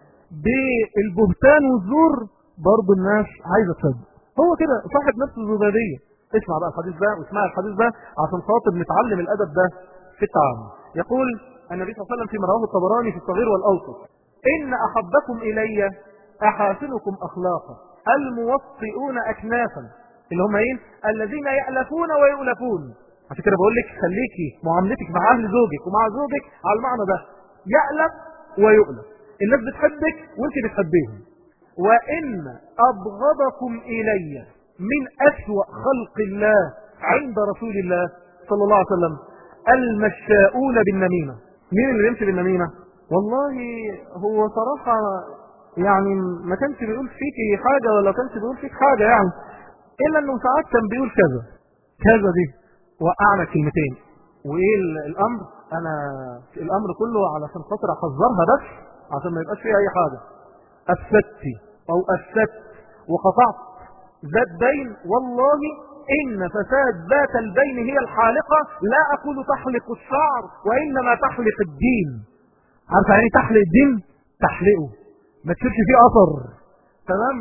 بالبهتان والزور برضو الناس عايزة تصدق هو كده صاحب نفس الذبابية اسمع بقى الحديث ده واسمع الحديث ده عشان خاطر نتعلم الادب ده في التعامل يقول النبي صلى الله عليه وسلم في رواه الطبراني في الصغير والاوسط ان احبكم الي احاسنكم اخلاقا الموطئون اكنافا اللي هم ايه الذين يألفون ويؤلفون عشان كده بقول لك خليكي معاملتك مع اهل زوجك ومع زوجك على المعنى ده يألف ويؤلف الناس بتحبك وانت بتحبيهم وان ابغضكم الي من اسوأ خلق الله عند رسول الله صلى الله عليه وسلم المشاؤون بالنميمة مين اللي يمشي بالنميمة والله هو صراحة يعني ما كانش بيقول فيكي حاجة ولا كانش بيقول فيك حاجة يعني الا انه ساعات كان بيقول كذا كذا دي وقعنا كلمتين وايه الامر انا الامر كله علشان خاطر احذرها بس عشان ما يبقاش فيها اي حاجة افسدتي او افسدت وقطعت ذات بين والله ان فساد ذات البين هي الحالقة لا اقول تحلق الشعر وانما تحلق الدين عارف يعني تحلق الدين تحلقه ما تشوفش فيه اثر تمام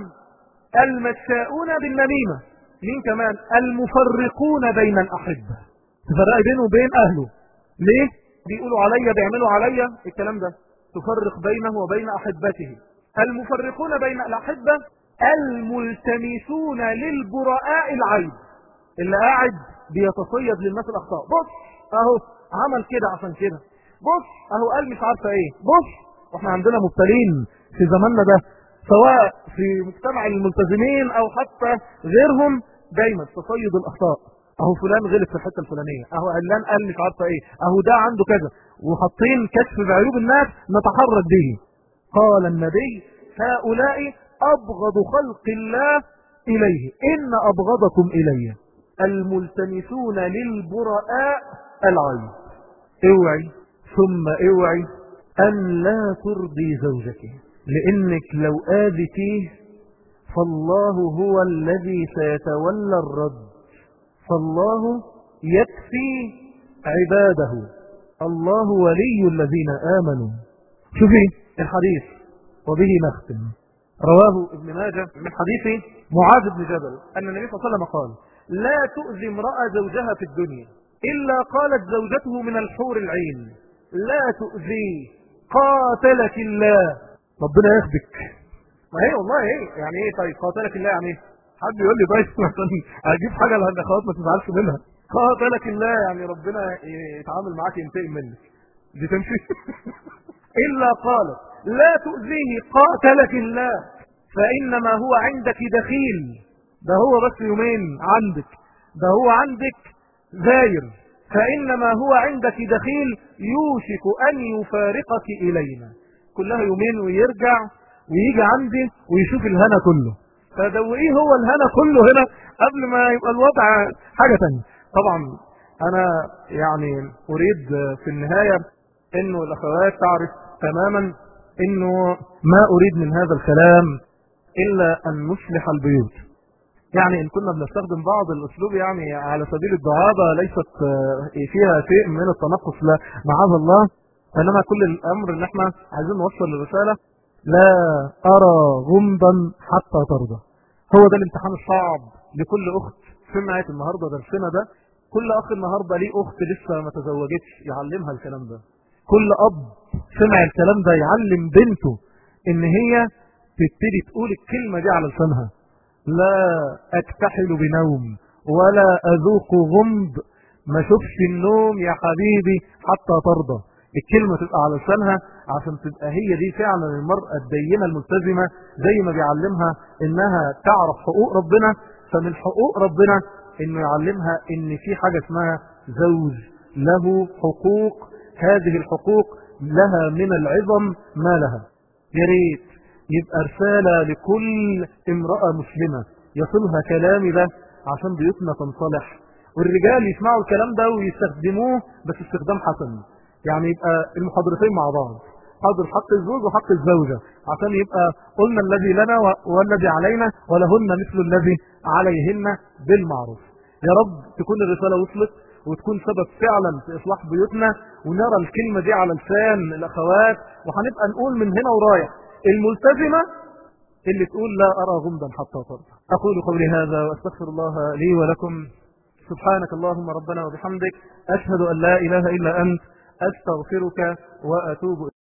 المشاؤون بالنميمة مين كمان المفرقون بين الأحبة تفرق بينه وبين أهله ليه بيقولوا عليا بيعملوا عليا الكلام ده تفرق بينه وبين أحبته المفرقون بين الأحبة الملتمسون للبراء العيب اللي قاعد بيتصيد للناس الأخطاء بص اهو عمل كده عشان كده بص اهو قال مش عارفه ايه بص واحنا عندنا مبتلين في زماننا ده سواء في مجتمع الملتزمين او حتى غيرهم دايما تصيد الاخطاء اهو فلان غلط في الحته الفلانيه اهو علان قال مش عارفه ايه اهو ده عنده كذا وحاطين كشف بعيوب الناس نتحرك به قال النبي هؤلاء ابغض خلق الله اليه ان ابغضكم الي الملتمسون للبراء العيب اوعي ثم اوعي ان لا ترضي زوجك لانك لو اذتيه فالله هو الذي سيتولى الرد فالله يكفي عباده الله ولي الذين آمنوا شوفي الحديث وبه نختم رواه ابن ماجه من حديث معاذ بن جبل أن النبي صلى الله عليه وسلم قال لا تؤذي امرأة زوجها في الدنيا إلا قالت زوجته من الحور العين لا تؤذي قاتلك الله ربنا يخبك ما هي والله ايه يعني ايه طيب قاتلك الله يعني ايه حد يقول لي طيب عشان اجيب حاجه للاخوات ما تزعلش منها قاتلك الله يعني ربنا يتعامل معاك ينتقم منك دي تمشي الا قال لا تؤذيه قاتلك الله فانما هو عندك دخيل ده هو بس يومين عندك ده هو عندك زاير فإنما هو عندك دخيل يوشك أن يفارقك إلينا كلها يومين ويرجع ويجي عندي ويشوف الهنا كله فدوقيه هو الهنا كله هنا قبل ما يبقى الوضع حاجة تانية طبعا أنا يعني أريد في النهاية أنه الأخوات تعرف تماما أنه ما أريد من هذا الكلام إلا أن نصلح البيوت يعني إن كنا بنستخدم بعض الأسلوب يعني على سبيل الدعابة ليست فيها شيء من التنقص لا معاذ الله إنما كل الأمر إن احنا عايزين نوصل الرسالة لا أرى غمضا حتى ترضى هو ده الامتحان الصعب لكل أخت سمعت النهاردة درسنا ده كل أخ النهاردة ليه أخت لسه ما تزوجتش يعلمها الكلام ده كل أب سمع الكلام ده يعلم بنته إن هي تبتدي تقول الكلمة دي على لسانها لا أكتحل بنوم ولا أذوق غمض ما شوفش النوم يا حبيبي حتى ترضى الكلمة تبقى على لسانها عشان تبقى هي دي فعلا المرأة الدينة الملتزمة زي ما بيعلمها انها تعرف حقوق ربنا فمن حقوق ربنا انه يعلمها ان في حاجة اسمها زوج له حقوق هذه الحقوق لها من العظم ما لها يا ريت يبقى رسالة لكل امرأة مسلمة يصلها كلامي ده عشان بيوتنا تنصلح والرجال يسمعوا الكلام ده ويستخدموه بس استخدام حسن يعني يبقى المحاضرتين مع بعض حاضر حق الزوج وحق الزوجة عشان يبقى قلنا الذي لنا والذي علينا ولهن مثل الذي عليهن بالمعروف يا رب تكون الرسالة وصلت وتكون سبب فعلا في إصلاح بيوتنا ونرى الكلمة دي على لسان الأخوات وهنبقى نقول من هنا ورايح الملتزمة اللي تقول لا أرى غمضا حتى ترضى أقول قولي هذا وأستغفر الله لي ولكم سبحانك اللهم ربنا وبحمدك أشهد أن لا إله إلا أنت أستغفرك وأتوب